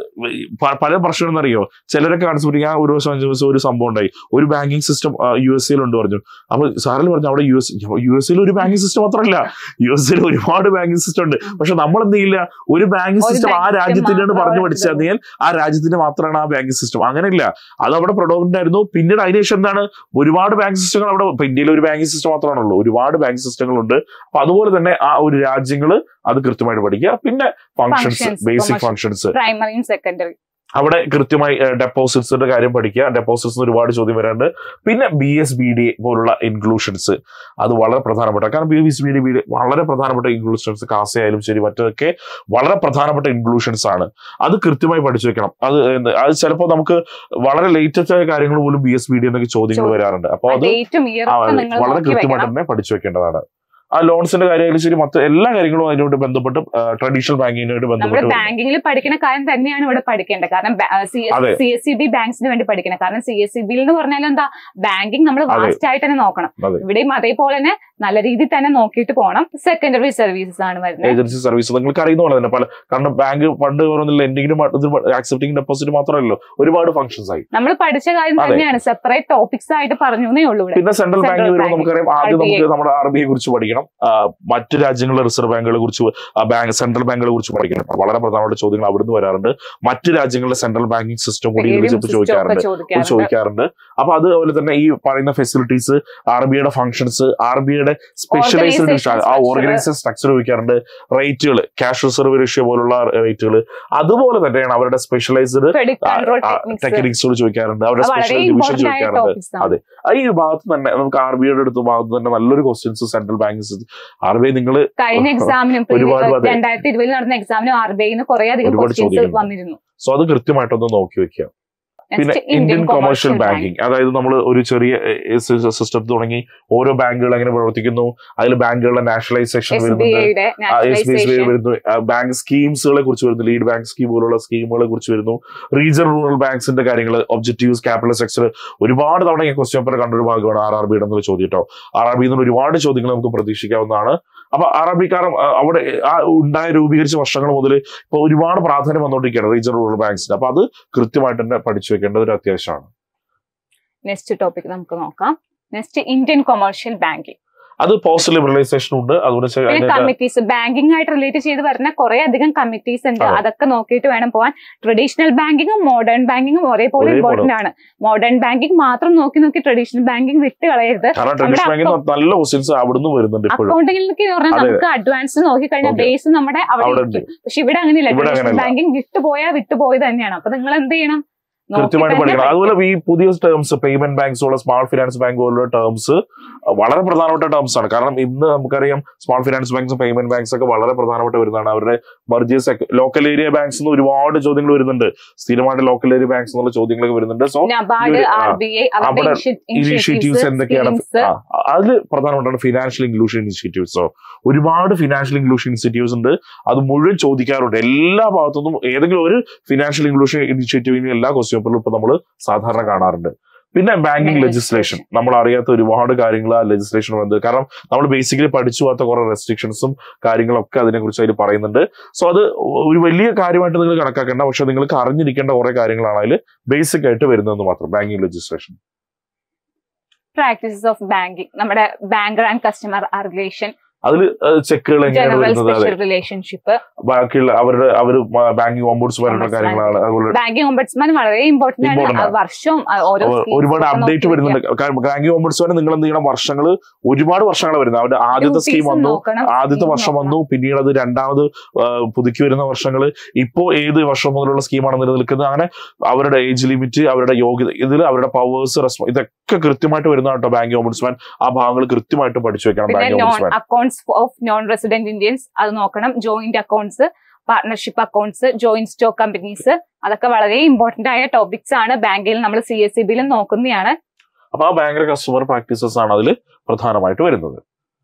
പ- പല പ്രശ്നം എന്നറിയോ ചിലരൊക്കെ കാണിച്ചു ഞാൻ ഒരു ദിവസം അഞ്ച് ദിവസം ഒരു സംഭവം ഉണ്ടായി ഒരു ബാങ്കിങ് സിസ്റ്റം യു എസ് ഉണ്ട് പറഞ്ഞു അപ്പൊ സാറിൽ പറഞ്ഞു അവിടെ യു എസ് യു എസ് ഒരു ബാങ്കിങ് സിസ്റ്റം മാത്രമല്ല യു എസ് ഒരുപാട് ബാങ്കിങ് സിസ്റ്റം ഉണ്ട് പക്ഷെ നമ്മൾ എന്ത് ചെയ്യില്ല ഒരു ബാങ്കിങ് ഒരു സിസ്റ്റം ആ banking system രാജ്യത്തിനാണ് മാത്രം പറഞ്ഞു അവിടെ പഠിച്ചാൽ കഴിഞ്ഞാൽ ആ രാജ്യത്തിന്റെ മാത്രമാണ് ആ ബാങ്കിങ് സിസ്റ്റം അങ്ങനെയില്ല അത് അവിടെ പ്രൊഡോമിനന്റ് ആയിരുന്നു പിന്നീട് അതിനുശേഷം എന്താണ് ഒരുപാട് ബാങ്ക് സിസ്റ്റങ്ങൾ അവിടെ ഇപ്പൊ ഇന്ത്യയിൽ ഒരു ബാങ്കിങ് സിസ്റ്റം മാത്രമാണുള്ളൂ ഒരുപാട് ബാങ്ക് സിസ്റ്റങ്ങളുണ്ട് അപ്പൊ അതുപോലെ തന്നെ ആ ഒരു രാജ്യങ്ങൾ അത് കൃത്യമായിട്ട് പഠിക്കുക പിന്നെ functions Functions, basic commercial. Functions പ്രൈമറിയും സെക്കൻഡറി അവിടെ കൃത്യമായി ഡെപ്പോസിറ്റ്സിന്റെ കാര്യം പഠിക്കുക ഡെപ്പോസിറ്റ്സ് ഒരുപാട് ചോദ്യം വരാറുണ്ട് പിന്നെ ബി എസ് ബി ഡി പോലുള്ള ഇൻക്ലൂഷൻസ് അത് വളരെ പ്രധാനപ്പെട്ട കാരണം ബി എസ് ബി ഡി വളരെ പ്രധാനപ്പെട്ട ഇൻക്ലൂഷൻസ് കാസ ആയാലും ശരി മറ്റൊക്കെ വളരെ പ്രധാനപ്പെട്ട ഇൻക്ലൂഷൻസ് ആണ് അത് കൃത്യമായി പഠിച്ചു വെക്കണം അത് എന്ത് അത് ചിലപ്പോൾ നമുക്ക് വളരെ ലേറ്റസ്റ്റ് ആയ കാര്യങ്ങൾ പോലും ബി എസ് ബി ഡി എന്നൊക്കെ ചോദ്യങ്ങൾ ചോദ്യം. വരാറുണ്ട് അപ്പോൾ അത് ഡേറ്റും ഇയറും ആ, ഒക്കെ അതെ. നിങ്ങൾ വളരെ നോക്കി കൃത്യമായിട്ട് വെക്കണം തന്നെ പഠിച്ചു വെക്കേണ്ടതാണ് ആ ലോൺസിന്റെ കാര്യമായാലും ശരി മറ്റ് എല്ലാ കാര്യങ്ങളും അതിനോട് ബന്ധപ്പെട്ട് ട്രഡീഷണൽ ബാങ്കിങ്ങിനായിട്ട് നമ്മൾ ബന്ധപ്പെട്ട് വരുന്നു. ബാങ്കിങ്ങിൽ പഠിക്കുന്ന കാര്യം തന്നെയാണ് ഇവിടെ പഠിക്കേണ്ടത് കാരണം അതെ. സി എസ് സി ബി ബാങ്ക്സിന് വേണ്ടി പഠിക്കണം കാരണം സി എസ് സി ബിയിൽ എന്ന് പറഞ്ഞാൽ എന്താ ബാങ്കിങ് നമ്മൾ അതെ. വാസ്റ്റ് ആയിട്ട് തന്നെ നോക്കണം അതെ. ഇവിടെയും അതേപോലെ തന്നെ നല്ല രീതിയിൽ തന്നെ നോക്കിയിട്ട് പോകണം സെക്കൻഡറി സർവീസസ് ആണ് വരുന്നത് ഏജൻസി സർവീസ് നിങ്ങൾക്ക് അറിയുന്ന പോലെ തന്നെ പല കാരണം ബാങ്ക് ഫണ്ട് പറയുന്നില്ല എന്തെങ്കിലും ആക്സെപ്റ്റിംഗ് ഡെപ്പോസിറ്റ് മാത്രമല്ലോ ഒരുപാട് ഫങ്ഷൻസ് ആയി നമ്മൾ പഠിച്ച കാര്യം അതെ. തന്നെയാണ് സെപ്പറേറ്റ് ടോപ്പിക്സ് ആയിട്ട് പറഞ്ഞു എന്നേ ഉള്ളൂ ഇവിടെ പിന്നെ സെൻട്രൽ ബാങ്ക് Central വരുമ്പോൾ bank, നമുക്കറിയാം ആദ്യം RBI. നമുക്ക് നമ്മുടെ ആർ ബി ഐ കുറിച്ച് പഠിക്കണം ആ, മറ്റ് രാജ്യങ്ങളിലെ റിസർവ് ബാങ്കുകളെ കുറിച്ച് ബാങ്ക് സെൻട്രൽ ബാങ്കുകളെ കുറിച്ച് പഠിക്കണം വളരെ പ്രധാനപ്പെട്ട ചോദ്യങ്ങൾ അവിടുന്ന് വരാറുണ്ട് മറ്റ് രാജ്യങ്ങളിലെ സെൻട്രൽ ബാങ്കിങ് സിസ്റ്റം കൂടി പേരും ഇതിൽ system ഒക്കെ ചോദിക്കാറുണ്ട് ചോദിക്കാറുണ്ട് ചോദിക്കാറുണ്ട് അപ്പൊ അതുപോലെ തന്നെ ഈ പറയുന്ന ഫെസിലിറ്റീസ് ആർ ബി ഐയുടെ ഫംഗ്ഷൻസ് ആർ ബി ഐയുടെ സ്പെഷ്യലൈസ്ഡ് Organization ആ structure. ഓർഗനൈസേഷൻ സ്ട്രക്ചർ ചോദിക്കാറുണ്ട് റേറ്റുകൾ ക്യാഷ് റിസർവ് റേഷ്യോ പോലുള്ള റേറ്റുകൾ അതുപോലെ തന്നെയാണ് അവരുടെ സ്പെഷ്യലൈസ്ഡ് ക്രെഡിറ്റ് കൺട്രോൾ ടെക്നിക്സ് ടെക്നിക്സുകൾ ചോദിക്കാറുണ്ട് അവരുടെ വളരെ സ്പെഷ്യൽ ഡിവിഷൻ ഇമ്പോർട്ടന്റ് ആയ ചോദിക്കാറുണ്ട് ടോപ്പിക്സ് ആണ് അതെ. ആ ഈ ഭാഗത്ത് തന്നെ നമുക്ക് ആർ ബി ഐയുടെ അടുത്ത ഭാഗത്ത് തന്നെ നല്ലൊരു questions central bank R B I നിങ്ങൾ കഴിഞ്ഞ എക്സാമിനും ഒരുപാട് അതെ. രണ്ടായിരത്തി ഇരുപതിൽ നടന്ന എക്സാമിനും ആർ ബി ഐന്ന് കുറെ അധികം ഒരുപാട് ക്വസ്റ്റ്യൻസ് ചോദ്യങ്ങൾ. വന്നിരുന്നു സോ അത് കൃത്യമായിട്ടൊന്ന് നോക്കി വെക്കുക പിന്നെ Next, Indian commercial Commercial Bank. Banking അതായത് നമ്മൾ ഒരു ചെറിയ സിസ്റ്റം തുടങ്ങി ഓരോ ബാങ്കുകൾ എങ്ങനെ പ്രവർത്തിക്കുന്നു അതിൽ ബാങ്കുകളുടെ നാഷണലൈസേഷൻ എസ് ബി വരുന്നുണ്ട് ഐയുടെ എസ് ബി എസ് നാഷണലൈസേഷൻ വരുന്നു ബാങ്ക് സ്കീംസുകളെ കുറിച്ച് വരുന്നു ലീഡ് ബാങ്ക് സ്കീം പോലുള്ള സ്കീമുകളെ കുറിച്ച് വരുന്നു റീജിയണൽ റൂറൽ ബാങ്ക്സിന്റെ കാര്യങ്ങൾ ഒബ്ജക്റ്റീവ്സ് ക്യാപിറ്റൽ സ്ട്രക്ചർ ഒരുപാട് തവണ ഈ ക്വസ്റ്റ്യൻ പേപ്പർ കണ്ടൊരു ഭാഗമാണ് ആർ ആർ ബിയുടെ എന്നുള്ള ചോദ്യം കേട്ടോ ആർ ആർ ബിയിൽ നിന്ന് ഒരുപാട് ചോദ്യങ്ങൾ നമുക്ക് പ്രതീക്ഷിക്കാവുന്നതാണ് അപ്പൊ ആർ ആർ ബി കാരണം ആ, അവിടെ ആ ഉണ്ടായ രൂപീകരിച്ച വർഷങ്ങൾ മുതൽ ഇപ്പൊ ഒരുപാട് പ്രാധാന്യം വന്നുകൊണ്ടിരിക്കുകയാണ് റീജിയണൽ റൂറൽ ബാങ്ക്സിന് അപ്പൊ അത് കൃത്യമായിട്ട് തന്നെ പഠിച്ചു വെക്കേണ്ടത് ഒരു അത്യാവശ്യമാണ് നെക്സ്റ്റ് ടോപ്പിക് നമുക്ക് നോക്കാം നെക്സ്റ്റ് ഇന്ത്യൻ കൊമേഴ്ഷ്യൽ ബാങ്കിങ് അത് പോസ്റ്റ് ലിബറലൈസേഷൻ ഉണ്ട് അതുപോലെ ചെ- പിന്നെ അതിന്റെ കമ്മിറ്റീസ് ബാങ്കിങ് ആയിട്ട് റിലേറ്റ് ചെയ്ത് വരുന്ന കുറെ അധികം കമ്മിറ്റീസ് ഉണ്ട് അതെ. അതൊക്കെ നോക്കിയിട്ട് വേണം പോവാൻ ട്രഡീഷണൽ ബാങ്കിങ്ങും മോഡേൺ ബാങ്കിങ്ങും ഒരേപോലെ ഒരേപോലെ. ഇമ്പോർട്ടന്റ് ആണ് മോഡേൺ ബാങ്കിങ് മാത്രം നോക്കി നോക്കി ട്രഡീഷണൽ ബാങ്കിങ് വിട്ട് കളയരുത് കാരണം ട്രഡീഷണൽ ബാങ്കിൽ നല്ല ക്വസ്റ്റ്യൻസ് അവിടുന്ന് വരുന്നുണ്ട് ഇപ്പോഴും അക്കൗണ്ടിങ്ങിലേക്ക് എന്ന് പറഞ്ഞാൽ അതെ. നമുക്ക് അഡ്വാൻസ് നോക്കി കഴിഞ്ഞാൽ Okay. ബേസ് നമ്മുടെ അവിടെ അവിടെ ഇരിക്കും പക്ഷെ ഇവിടെ അങ്ങനെയില്ല ഇവിടെ ട്രഡീഷണൽ അങ്ങനെയല്ല. ബാങ്കിങ് വിട്ടുപോയാൽ വിട്ടുപോയത് തന്നെയാണ് അപ്പൊ നിങ്ങൾ എന്ത് ചെയ്യണം നോക്കി കൃത്യമായിട്ട് തന്നെ പഠിക്കണം പഠിക്കണം. അതുപോലെ ഈ പുതിയ ടേംസ് പേയ്മെന്റ് ബാങ്ക്സ് പോലുള്ള സ്മാർട്ട് ഫിനാൻസ് ബാങ്ക് പോലുള്ള ടേംസ് വളരെ പ്രധാനപ്പെട്ട ടേംസ് ആണ് കാരണം ഇന്ന് നമുക്കറിയാം സ്മാർട്ട് ഫിനാൻസ് ബാങ്ക്സും പേയ്മെന്റ് ബാങ്ക്സ് ഒക്കെ വളരെ പ്രധാനപ്പെട്ട വരുന്നതാണ് അവരുടെ മർജേഴ്സ് ലോക്കൽ ഏരിയ ബാങ്ക്സ് നിന്ന് ഒരുപാട് ചോദ്യങ്ങൾ വരുന്നുണ്ട് സ്ഥിരമായിട്ട് ലോക്കൽ ഏരിയ ബാങ്ക്സ് എന്നുള്ള ചോദ്യങ്ങളൊക്കെ വരുന്നുണ്ട് സോ നബാർഡ് ഒരു- ആ, ആർ ബി ഐ അവിടെ ഇനിഷ്യേറ്റീവ്സ് എന്തൊക്കെയാണ് അതിൽ പ്രധാനപ്പെട്ടാണ് ഫിനാൻഷ്യൽ ഇൻക്ലൂഷൻ ഇൻസ്റ്റിറ്റ്യൂട്ട്സോ ഒരുപാട് ഫിനാൻഷ്യൽ ഇൻക്ലൂഷൻ ഇൻസ്റ്റിറ്റ്യൂട്ട്സ് ഉണ്ട് അത് മുഴുവൻ ചോദിക്കാറുണ്ട് എല്ലാ ഭാഗത്തുനിന്നും ഏതെങ്കിലും ഒരു ഫിനാൻഷ്യൽ ഇൻക്ലൂഷൻ ഇനിഷ്യേറ്റീവിന് എല്ലാ ക്വസ്റ്റ്യൻ പേപ്പറിലും ഇപ്പൊ നമ്മൾ സാധാരണ കാണാറുണ്ട് പിന്നെ ബാങ്കിങ് ലെജിസ്ലേഷൻ നമ്മൾ അറിയാത്ത ഒരുപാട് കാര്യങ്ങൾ ആ ലെജിസ്ലേഷൻ വന്നത് കാരണം നമ്മൾ ബേസിക്കലി പഠിച്ചു പോകാത്ത കുറെ റെസ്ട്രിക്ഷൻസും കാര്യങ്ങളൊക്കെ അതിനെക്കുറിച്ച് അതിൽ പറയുന്നുണ്ട് സോ അത് ഒരു വലിയ കാര്യമായിട്ട് നിങ്ങൾ കണക്കാക്കേണ്ട പക്ഷെ നിങ്ങൾക്ക് അറിഞ്ഞിരിക്കേണ്ട കുറെ കാര്യങ്ങളാണ് അതിൽ ബേസിക് ആയിട്ട് വരുന്നതെന്ന് മാത്രം banking legislation practices of banking നമ്മുടെ ബാങ്കർ ആൻഡ് കസ്റ്റമർ റിലേഷൻ അതിൽ ചെക്കുകൾ എങ്ങനെയാണ് ജനറൽ വരുന്നത് അതെ സ്പെഷ്യൽ റിലേഷൻഷിപ്പ് ബാക്കിയുള്ള അവരുടെ അവർ ബാങ്കിങ് ഓംബുഡ്സ് പോലുള്ള Ombudsman. കാര്യങ്ങളാണ് അതുപോലെ ബാങ്കിങ് ഓംബഡ്സ്മാൻ വളരെ ഇമ്പോർട്ടന്റ് ആണ് Important ആ ആണ്. വർഷവും ആ ഓരോ അവർ schemes ഒരുപാട് ഒക്കെ അപ്ഡേറ്റ് നോക്കി വരുന്നുണ്ട് ബാങ്കിങ് ഓംബുഡ്സ്മാൻ നിങ്ങൾ എന്ത് ചെയ്യണം വർഷങ്ങൾ ഒരുപാട് വർഷങ്ങൾ വരുന്നത് അവരുടെ ആദ്യത്തെ Duties സ്കീം വന്നു നോക്കണം, ആദ്യത്തെ scheme വർഷം നോക്കണം. വന്നു പിന്നീട് അത് രണ്ടാമത് ആ, പുതുക്കി വരുന്ന വർഷങ്ങൾ ഇപ്പോ ഏത് വർഷം മുതലുള്ള സ്കീമാണ് നിലനിൽക്കുന്നത് അങ്ങനെ അവരുടെ ഏജ് ലിമിറ്റ് അവരുടെ യോഗ്യത ഇതിൽ അവരുടെ പവേഴ്സ് റെസ്പോ ഇതൊക്കെ കൃത്യമായിട്ട് വരുന്ന കേട്ടോ ബാങ്ക് ഓംബുഡ്സ്മാൻ ആ ഭാഗങ്ങൾ കൃത്യമായിട്ട് പഠിച്ചു വെക്കണം പിന്നെ bank non ombudsman accounts of non resident Indians അത് നോക്കണം joint accounts partnership accounts joint stock companies അതൊക്കെ വളരെ ഇമ്പോർട്ടന്റ് ആയ ടോപ്പിക്സ് ആണ് ബാങ്കിൽ നമ്മൾ സി എസ് സി ബിയിലും നോക്കുന്നതാണ് അപ്പൊ ആ ബാങ്കിലെ കസ്റ്റമർ പ്രാക്ടീസസ് ആണ് അതിൽ പ്രധാനമായിട്ട് വരുന്നത്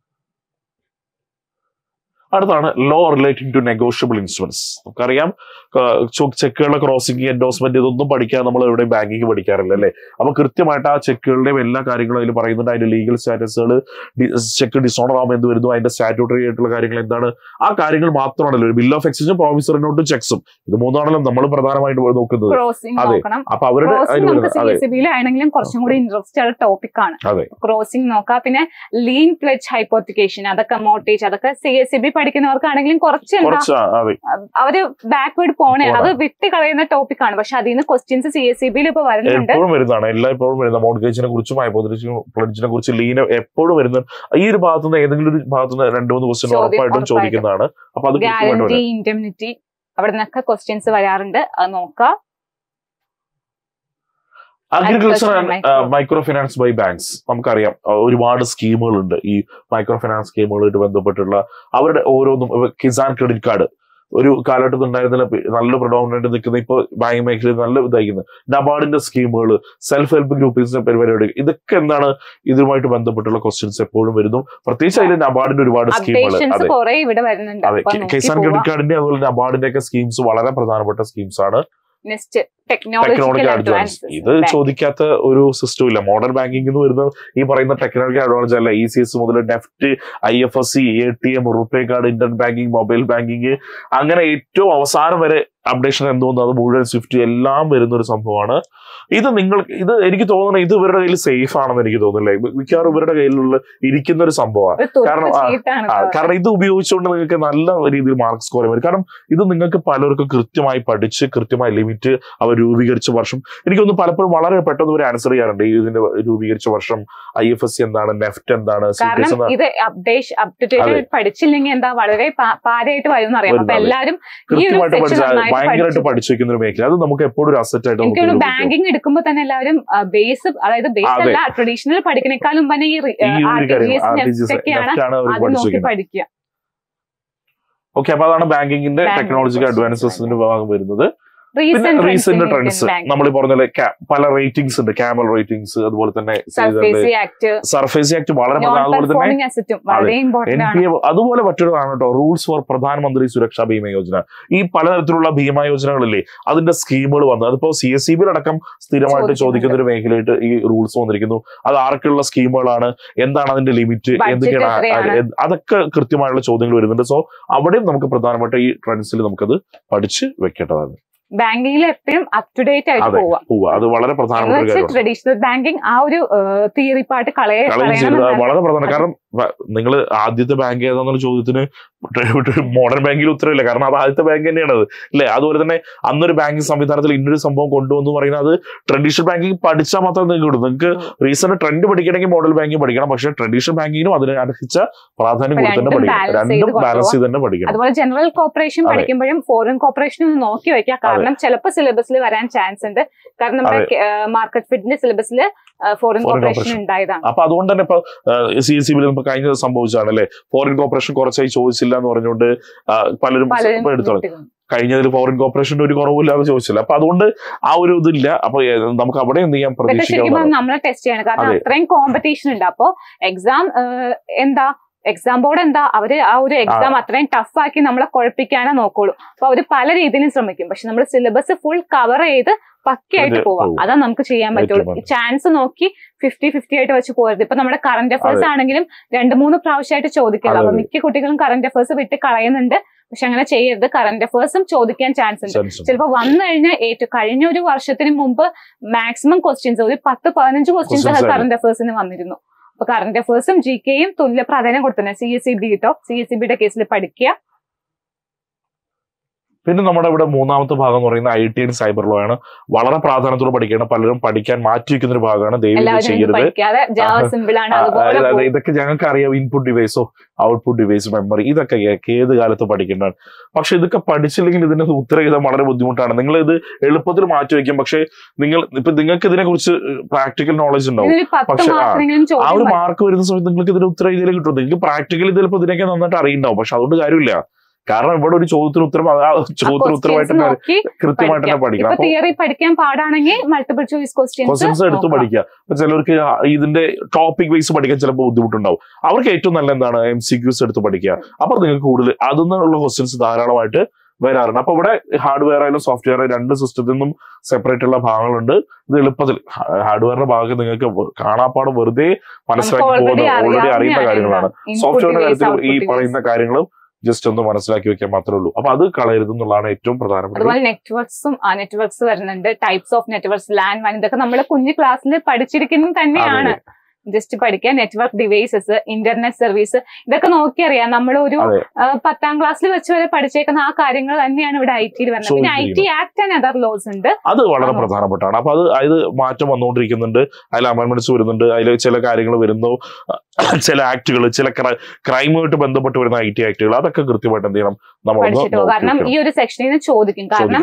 അടുത്താണ് law relating to negotiable instruments നമുക്കറിയാം ചെക്കുകളുടെ ക്രോസിംഗ് എൻഡോസ്മെന്റ് ഇതൊന്നും പഠിക്കാൻ നമ്മൾ എവിടെ ബാങ്കിങ് പഠിക്കാറില്ല അല്ലേ അപ്പൊ കൃത്യമായിട്ട് ആ ചെക്കുകളുടെയും എല്ലാ കാര്യങ്ങളും അതിൽ പറയുന്നുണ്ട് അതിന്റെ ലീഗൽ സ്റ്റാറ്റസുകൾ ചെക്ക് ഡിസോണർ ആകുമ്പോൾ എന്ത് വരുന്നു അതിന്റെ സ്റ്റാറ്റ്യൂട്ടറി ആയിട്ടുള്ള കാര്യങ്ങൾ എന്താണ് ആ കാര്യങ്ങൾ മാത്രമാണല്ലോ ഒരു ബിൽ ഓഫ് എക്സ്ചേഞ്ചും പ്രോമിസറി നോട്ടും ചെക്സും ഇത് മൂന്നാണല്ലോ നമ്മൾ പ്രധാനമായിട്ട് നോക്കുന്നത് ക്രോസിംഗ് അതെ. നോക്കണം അപ്പൊ അവരുടെ ക്രോസിംഗ് അതിൽ നമുക്ക് വരുന്ന- സി അതെ എസ് സി ബിയിലാണെങ്കിലും കുറച്ചും കൂടി ഇൻട്രസ്റ്റ് ഉള്ള ടോപ്പിക് ആണ് അതെ ക്രോസിംഗ് നോക്കാം പിന്നെ ലീൻ പ്ലെച്ച് ഹൈപ്പോത്തിക്കേഷൻ അതൊക്കെ മോട്ടേജ് അതൊക്കെ സി എസ് സി ബി പഠിക്കുന്നവർക്കാണെങ്കിലും കുറച്ച് എന്താ കുറച്ച് ആ, അതെ അവര് ബാക്ക്വേർഡ് പോണേ പോണ. അത് വിട്ട് കളയുന്ന ടോപ്പിക് ആണ് പക്ഷെ അതിൽ നിന്ന് ക്വസ്റ്റ്യൻസ് സി എസ് സി ബിയിൽ ഇപ്പൊ വരുന്നുണ്ട് എപ്പോഴും വരുന്നതാണ് എല്ലാ എപ്പോഴും വരുന്ന മോഡ്ഗേജിനെ കുറിച്ചും ഹൈപ്പോത്തിനെ പ്ലഡ്ജിനെ കുറിച്ച് ലീന എപ്പോഴും വരുന്ന ഈ ഒരു ഭാഗത്തുനിന്ന് ഏതെങ്കിലും ഒരു ഭാഗത്തുനിന്ന് രണ്ട് മൂന്ന് ക്വസ്റ്റ്യൻ ചോദ്യം ഉറപ്പായിട്ടും ഉറപ്പായിട്ടും. ചോദിക്കുന്നതാണ് അപ്പൊ അത് കൃത്യമായിട്ട് ഗ്യാരണ്ടി വരും ഇൻഡെമിനിറ്റി അവിടെ നിന്നൊക്കെ ക്വസ്റ്റ്യൻസ് വരാറുണ്ട് അത് നോക്കാം agriculture and micro. Micro finance by banks നമുക്കറിയാം ആ, ഒരുപാട് സ്കീമുകളുണ്ട് ഈ മൈക്രോ ഫിനാൻസ് സ്കീമുകളായിട്ട് ബന്ധപ്പെട്ടുള്ള അവരുടെ ഓരോന്നും ഇപ്പൊ കിസാൻ ക്രെഡിറ്റ് കാർഡ് ഒരു കാലഘട്ടത്തിൽ ഉണ്ടായിരുന്നില്ല ഇപ്പൊ നല്ല പ്രൊഡോമിനന്റ് നിൽക്കുന്ന ഇപ്പൊ ബാങ്ക് മേഖലയിൽ നല്ല ഇതായിരിക്കുന്നത് നബാർഡിന്റെ സ്കീമുകൾ സെൽഫ് ഹെൽപ്പ് ഗ്രൂപ്പിന്റെ പരിപാടി ഇതൊക്കെ എന്താണ് ഇതുമായിട്ട് ബന്ധപ്പെട്ടുള്ള ക്വസ്റ്റ്യൻസ് എപ്പോഴും വരുന്നു പ്രത്യേകിച്ച് അതിൽ നബാർഡിന്റെ ഒരുപാട് സ്കീമുകൾ അപ്ഡേഷൻസ് അതെ കുറെ ഇവിടെ വരുന്നുണ്ട് അതെ അപ്പൊ കി- നോക്കി കിസാൻ പോവാം. ക്രെഡിറ്റ് കാർഡിന്റെ അതുപോലെ നബാർഡിന്റെ ഒക്കെ സ്കീംസ് വളരെ പ്രധാനപ്പെട്ട സ്കീംസ് ആണ് next technological technological advance advance ഇത് ചോദിക്കാത്ത ഒരു സിസ്റ്റം ഇല്ല മോഡേൺ ബാങ്കിംഗ് എന്ന് വരുന്ന ഈ പറയുന്ന ടെക്നോളജിക്കൽ അഡ്വാൻസ് അല്ല ഇ സി എസ് മുതൽ NEFT I F S C A T M RuPay card internet banking mobile banking അങ്ങനെ ഏറ്റവും അവസാനം വരെ അപ്ഡേഷൻ എന്തോന്നു അത് മുഴുവൻ സ്വിഫ്റ്റ് എല്ലാം വരുന്ന ഒരു സംഭവമാണ് ഇത് നിങ്ങൾ ഇത് എനിക്ക് തോന്നുന്നത് ഇത് ഇവരുടെ കയ്യിൽ സേഫ് ആണെന്ന് എനിക്ക് തോന്നുന്നില്ലേ മിക്കവാറും ഇവരുടെ കയ്യിലുള്ള ഇരിക്കുന്ന ഒരു സംഭവമാണ് ഒരു തുറന്ന കാരണം, ആ, ഷീറ്റാണ് ആ, കാരണം ഇത് ഉപയോഗിച്ചുകൊണ്ട് നിങ്ങൾക്ക് നല്ല രീതിയിൽ മാർക്ക് സ്കോർ ചെയ്യാൻ പറ്റും കാരണം ഇത് നിങ്ങൾക്ക് പലർക്കും കൃത്യമായി പഠിച്ച് കൃത്യമായി ലിമിറ്റ് അവർ രൂപീകരിച്ച വർഷം എനിക്കൊന്ന് പലപ്പോഴും വളരെ പെട്ടെന്ന് ഒരു ആൻസർ ചെയ്യാറുണ്ട് ഈ ഇതിന്റെ രൂപീകരിച്ച വർഷം ഐ എഫ് എസ് സി എന്താണ് നെഫ്റ്റ് എന്താണ് സി പി എസ് കാരണം ഇത് അപ്ഡേഷൻ അപ് ടു അതെ. ഡേറ്റ് പഠിച്ചില്ലെങ്കിൽ എന്താ വളരെ പാ- പാരയായിട്ട് വരും എന്നറിയാം അപ്പൊ വരുന്നത്. എല്ലാരും ഈ ഒരു കൃത്യമായിട്ട് section പഠിച്ച നന്നായിട്ട് ഭയങ്കരമായിട്ട് പഠിച്ചു. പഠിച്ചു വെക്കുന്ന ഒരു മേഖല അത് നമുക്ക് എപ്പോഴും ഒരു അസറ്റ് ആയിട്ട് നമുക്ക് എനിക്കൊരു ഉപയോഗിക്കാം. ബാങ്കിങ് എടുക്കുമ്പോൾ തന്നെ എല്ലാവരും ബേസ് അതായത് ബേസ് അതെ. അല്ല ട്രഡീഷണൽ പഠിക്കണേക്കാളും തന്നെ ഈ ഈ ഒരു കാര്യം ആർ ടി ജി ഒക്കെയാണ് നെഫ്റ്റ് ആണ് അവർ അത് നോക്കി പഠിച്ചു പഠിക്കുക ഓക്കെ അപ്പൊ അതാണ് ബാങ്കിങ്ങിന്റെ Banking ടെക്നോളജിക്കൽ questions അഡ്വാൻസസിന്റെ ഭാഗം വരുന്നത് പിന്നെ റീസെന്റ് റീസെന്റ് ട്രെൻഡ്സ് നമ്മൾ ഈ പറഞ്ഞ പോലെ ca- പല റേറ്റിംഗ്സ് ഉണ്ട് ക്യാമൽ റേറ്റിംഗ്സ് അതുപോലെ തന്നെ സർഫേസി ആക്ട് സർഫേസ് ആക്ട് വളരെ നോൺ പ്രധാനം അതുപോലെ തന്നെ പെർഫോമിംഗ് അസറ്റും വളരെ എൻ ഇമ്പോർട്ടന്റ് ആണ് പി എ അതുപോലെ മറ്റൊരുതാണ് കേട്ടോ റൂൾസ് ഫോർ പ്രധാനമന്ത്രി സുരക്ഷാ ബീമ യോജന ഈ പലതരത്തിലുള്ള ഭീമ യോജനകളില്ലേ അതിന്റെ സ്കീമുകൾ വന്നു അതിപ്പോ സി എസ് സി അടക്കം സ്ഥിരമായിട്ട് ചോദിക്കുന്നുണ്ട്. ചോദിക്കുന്ന ഒരു മേഖലയായിട്ട് ഈ റൂൾസ് വന്നിരിക്കുന്നു അത് ആർക്കുള്ള സ്കീമുകളാണ് എന്താണ് അതിന്റെ ലിമിറ്റ് Budget എന്തൊക്കെയാണ് എത്രയാണ്? അത് എന്ത്- അതൊക്കെ കൃത്യമായുള്ള ചോദ്യങ്ങൾ വരുന്നുണ്ട് സോ അവിടെയും നമുക്ക് പ്രധാനപ്പെട്ട ഈ ട്രെൻഡ്സിൽ നമുക്കത് പഠിച്ച് വെക്കേണ്ടതാണ് ബാങ്കിങ്ങിൽ എപ്പോഴും അപ് ടു ഡേറ്റ് ആയിട്ട് അതെ. പോവാം പോവുക അത് വളരെ പ്രധാനപ്പെട്ട ഒരു കാര്യമാണ് ട്രഡീഷണൽ ബാങ്കിങ് ആ ഒരു തിയറി പാർട്ട് കളയ കളയും ചെയ്തത് കളയണമെന്നല്ല. വളരെ പ്രധാനം കാരണം നിങ്ങൾ ആദ്യത്തെ ബാങ്ക് ഏതാന്നുള്ള ചോദ്യത്തിന് മോഡേൺ ബാങ്കിൽ ഉത്തരവില്ല കാരണം അത് ആദ്യത്തെ ബാങ്ക് തന്നെയാണ് അത് അല്ലേ അതുപോലെ തന്നെ അന്നൊരു ബാങ്കിങ് സംവിധാനത്തിൽ ഇന്നൊരു സംഭവം കൊണ്ടുവന്നു പറയുന്നത് അത് ട്രഡീഷണൽ ബാങ്കിങ് പഠിച്ചാൽ മാത്രമേ നിങ്ങൾക്ക് കിട്ടും നിങ്ങൾക്ക് റീസെന്റ് ട്രെൻഡ് പഠിക്കണമെങ്കിൽ മോഡൽ ബാങ്കിങ് പഠിക്കണം പക്ഷേ ട്രഡീഷണൽ ബാങ്കിങ്ങിനും അതിന് അർഹിച്ച പ്രാധാന്യം കൊടുത്ത് തന്നെ രണ്ടും പഠിക്കണം balance രണ്ടും ചെയ്ത് ബാലൻസ് ചെയ്ത് തന്നെ പഠിക്കണം അതുപോലെ ജനറൽ കോർപ്പറേഷൻ അതെ. പഠിക്കുമ്പോഴും ഫോറിൻ കോർപ്പറേഷൻ നോക്കി വെക്കാം കാരണം ചിലപ്പോൾ സിലബസിൽ വരാൻ ചാൻസ് ഉണ്ട് കാരണം നമ്മുടെ മാർക്കറ്റ് ഫിറ്റിന്റെ സിലബസിൽ ഫോറിൻ Foreign കോർപ്പറേഷൻ corporation. ഉണ്ടായതാണ് അപ്പൊ അതുകൊണ്ട് തന്നെ ഇപ്പൊ സി എസ് സി ബിയിൽ നമുക്ക് കഴിഞ്ഞ സംഭവിച്ചതാണ് അല്ലെ ഫോറിൻ കോർപ്പറേഷൻ കുറച്ചായി ചോദിച്ചില്ല എന്ന് പറഞ്ഞുകൊണ്ട് ആ, പലരും പലരും ഇപ്പൊ എടുത്തോളാം വിട്ടിരുന്നു. കഴിഞ്ഞതിൽ ഫോറിൻ കോർപ്പറേഷന്റെ ഒരു കുറവില്ലാതെ ചോദിച്ചില്ല അപ്പൊ അതുകൊണ്ട് ആ ഒരു ഇതില്ല അപ്പൊ ഏ, നമുക്ക് അവിടെ എന്ത് ചെയ്യാൻ ഇതൊക്കെ ശരിക്കും പ്രതീക്ഷിക്കാവുന്നതാണ് പറഞ്ഞാൽ നമ്മളെ ടെസ്റ്റ് ചെയ്യാണ് കാരണം അതെ. അത്രയും കോമ്പറ്റീഷൻ ഉണ്ട് അപ്പോ എക്സാം എന്താ എക്സാം ബോർഡ് എന്താ അവര് ആ ഒരു എക്സാം അത്രയും ടഫ് ആക്കി നമ്മളെ കുഴപ്പിക്കാനേ നോക്കുള്ളൂ അപ്പൊ അവര് പല രീതിയിലും ശ്രമിക്കും പക്ഷെ നമ്മൾ സിലബസ് ഫുൾ കവർ ചെയ്ത് പക്കയായിട്ട് ഇത് പോവാം പോവും. അതാ നമുക്ക് ചെയ്യാൻ പറ്റുള്ളൂ ഏറ്റവും ചാൻസ് നോക്കി ഫിഫ്റ്റി ഫിഫ്റ്റി ആയിട്ട് വെച്ച് പോരുത് ഇപ്പൊ നമ്മുടെ കറന്റ് അഫയേഴ്സ് ആണെങ്കിലും രണ്ട് മൂന്ന് പ്രാവശ്യമായിട്ട് ചോദിക്കില്ല അതെ, അപ്പൊ അതെ. മിക്ക കുട്ടികളും കറന്റ് അഫയേഴ്സ് വിട്ട് കളയുന്നുണ്ട് പക്ഷെ അങ്ങനെ ചെയ്യരുത് കറന്റ് അഫയേഴ്സും ചോദിക്കാൻ ചാൻസ് ഉണ്ട് Chance ഉണ്ട്. ചിലപ്പോ വന്നു കഴിഞ്ഞാൽ ഏറ്റവും കഴിഞ്ഞ ഒരു വർഷത്തിന് മുമ്പ് മാക്സിമം ക്വസ്റ്റ്യൻസ് ഒരു പത്ത് പതിനഞ്ച് ക്വസ്റ്റ്യൻസ് Questions കറന്റ് അഫയേഴ്സിന് വന്നിരുന്നു അപ്പൊ കറന്റ് അഫയേഴ്സും ജി കെയും തുല്യ പ്രാധാന്യം കൊടുത്തന്നെ സി എസ് സി ബി കിട്ടോ സി എസ് സി ബിയുടെ കേസിൽ പഠിക്കുക പിന്നെ നമ്മുടെ ഇവിടെ മൂന്നാമത്തെ ഭാഗം എന്ന് പറയുന്നത് I T and cyber law ആണ് വളരെ പ്രാധാന്യത്തോടെ പഠിക്കണം പലരും പഠിക്കാൻ മാറ്റി വെക്കുന്ന ഒരു ഭാഗമാണ് ദയവ് ഇത് എല്ലാവരും ഒന്നും ചെയ്യരുത് പഠിക്കാതെ ജാവ സിമ്പിൾ ആണ് ആ, അതുപോലെ അതായത് പോകും. ഇതൊക്കെ ഞങ്ങൾക്ക് അറിയാം ഇൻപുട്ട് ഡിവൈസോ ഔട്ട്പുട്ട് ഡിവൈസ് മെമ്മറി ഇതൊക്കെ ഏ- ഏത് കാലത്ത് പഠിക്കേണ്ടതാണ് പക്ഷെ ഇതൊക്കെ പഠിച്ചില്ലെങ്കിൽ ഇതിന് ഉത്തരം എഴുതാൻ വളരെ ബുദ്ധിമുട്ടാണ് നിങ്ങൾ ഇത് എളുപ്പത്തിൽ മാറ്റി വയ്ക്കും പക്ഷെ നിങ്ങൾ ഇപ്പൊ നിങ്ങൾക്ക് ഇതിനെ കുറിച്ച് പ്രാക്ടിക്കൽ നോളജ് ഉണ്ടാവും ഇതിനൊരു പത്ത് പക്ഷെ, ആ, മാർക്കിനെങ്കിലും ആ ചോദ്യം ഒരു വരും. മാർക്ക് വരുന്ന സമയത്ത് നിങ്ങൾക്ക് ഇതിന് ഉത്തരം ഇതിൽ കിട്ടും നിങ്ങൾക്ക് പ്രാക്ടിക്കൽ ഇതിലിപ്പോ ഇതിനൊക്കെ നന്നായിട്ട് അറിയുണ്ടാവും പക്ഷെ അതുകൊണ്ട് കാര്യമില്ല കാരണം ഇവിടെ ഒരു ചോദ്യത്തിന് ഉത്തരം അത് ആ ചോദ്യത്തിന് ഉത്തരമായിട്ട് തന്നെ നോക്കി കൃത്യമായിട്ട് തന്നെ ഇപ്പൊ പഠിക്കണം അപ്പൊ തിയറി പഠിക്കാൻ പാടാണെങ്കിൽ മൾട്ടിപ്പിൾ ചോയ്സ് ക്വസ്റ്റ്യൻസ് ക്വസ്റ്റ്യൻസ് എടുത്ത് പഠിക്കുക അപ്പൊ ചിലർക്ക് ആ ഇതിന്റെ ടോപ്പിക് വൈസ് പഠിക്കാൻ ചിലപ്പോൾ ബുദ്ധിമുട്ടുണ്ടാവും അവർക്ക് ഏറ്റവും നല്ല എന്താണ് എം സി ക്യൂസ് എടുത്ത് പഠിക്കുക അപ്പൊ നിങ്ങൾക്ക് കൂടുതൽ അതിൽ നിന്നുള്ള ക്വസ്റ്റ്യൻസ് ധാരാളമായിട്ട് വരാറുണ്ട് അപ്പൊ ഇവിടെ ഹാർഡ്വെയർ ആയാലും സോഫ്റ്റ്വെയർ രണ്ട് സിസ്റ്റത്തിൽ നിന്നും സെപ്പറേറ്റ് ഉള്ള ഭാഗങ്ങളുണ്ട് ഇത് എളുപ്പത്തിൽ ഹാർഡ്വെയറിന്റെ ഭാഗം നിങ്ങൾക്ക് വെ- കാണാപ്പാടം വെറുതെ മനസ്സിലാക്കി പോകുന്ന ഓൾറെഡി അറിയുന്ന കാര്യങ്ങളാണ് സോഫ്റ്റ്വെയറിന്റെ കാര്യത്തിൽ ഈ പറയുന്ന കാര്യങ്ങളും ജസ്റ്റ് ഒന്ന് മനസ്സിലാക്കി വെക്കാൻ മാത്രമേ ഉള്ളൂ അപ്പൊ അത് കളയരുത് എന്നുള്ളതാണ് ഏറ്റവും പ്രധാനപ്പെട്ട അതുപോലെ നെറ്റ്വർക്ക്സും ആ നെറ്റ്വർക്ക്സ് വരുന്നുണ്ട് ടൈപ്സ് ഓഫ് നെറ്റ്വർക്ക്സ് ലാൻഡ് വൺ ഇതൊക്കെ നമ്മൾ കുഞ്ഞു ക്ലാസ്സിൽ പഠിച്ചിരിക്കുന്നത് തന്നെയാണ് ജസ്റ്റ് പഠിക്കുക നെറ്റ്വർക്ക് ഡിവൈസസ് ഇന്റർനെറ്റ് സർവീസ് ഇതൊക്കെ നോക്കിയറിയാം നമ്മൾ ഒരു അതെ. ആ, പത്താം ക്ലാസ്സിൽ വെച്ച് വരെ പഠിച്ചേക്കുന്ന ആ കാര്യങ്ങൾ തന്നെയാണ് ഇവിടെ ഐ ടിയിൽ വരുന്നത് പിന്നെ I T act and other laws ഉണ്ട് അത് വളരെ ആണോ? പ്രധാനപ്പെട്ടാണ് അപ്പൊ അത് അത് മാറ്റം വന്നുകൊണ്ടിരിക്കുന്നുണ്ട് അതിൽ അമെന്റ്മെന്റ്സ് വരുന്നുണ്ട് അതിൽ ചില കാര്യങ്ങൾ വരുന്നു ചില ആക്ടുകൾ ചില ക്രൈമുമായിട്ട് ബന്ധപ്പെട്ട് വരുന്ന ഐ ടി ആക്ടുകൾ അതൊക്കെ കൃത്യമായിട്ട് എന്ത് ചെയ്യണം നമ്മൾ പഠിച്ചിട്ട് പോകും. കാരണം ഈ ഒരു സെക്ഷനിൽ നിന്ന് ചോദിക്കും കാരണം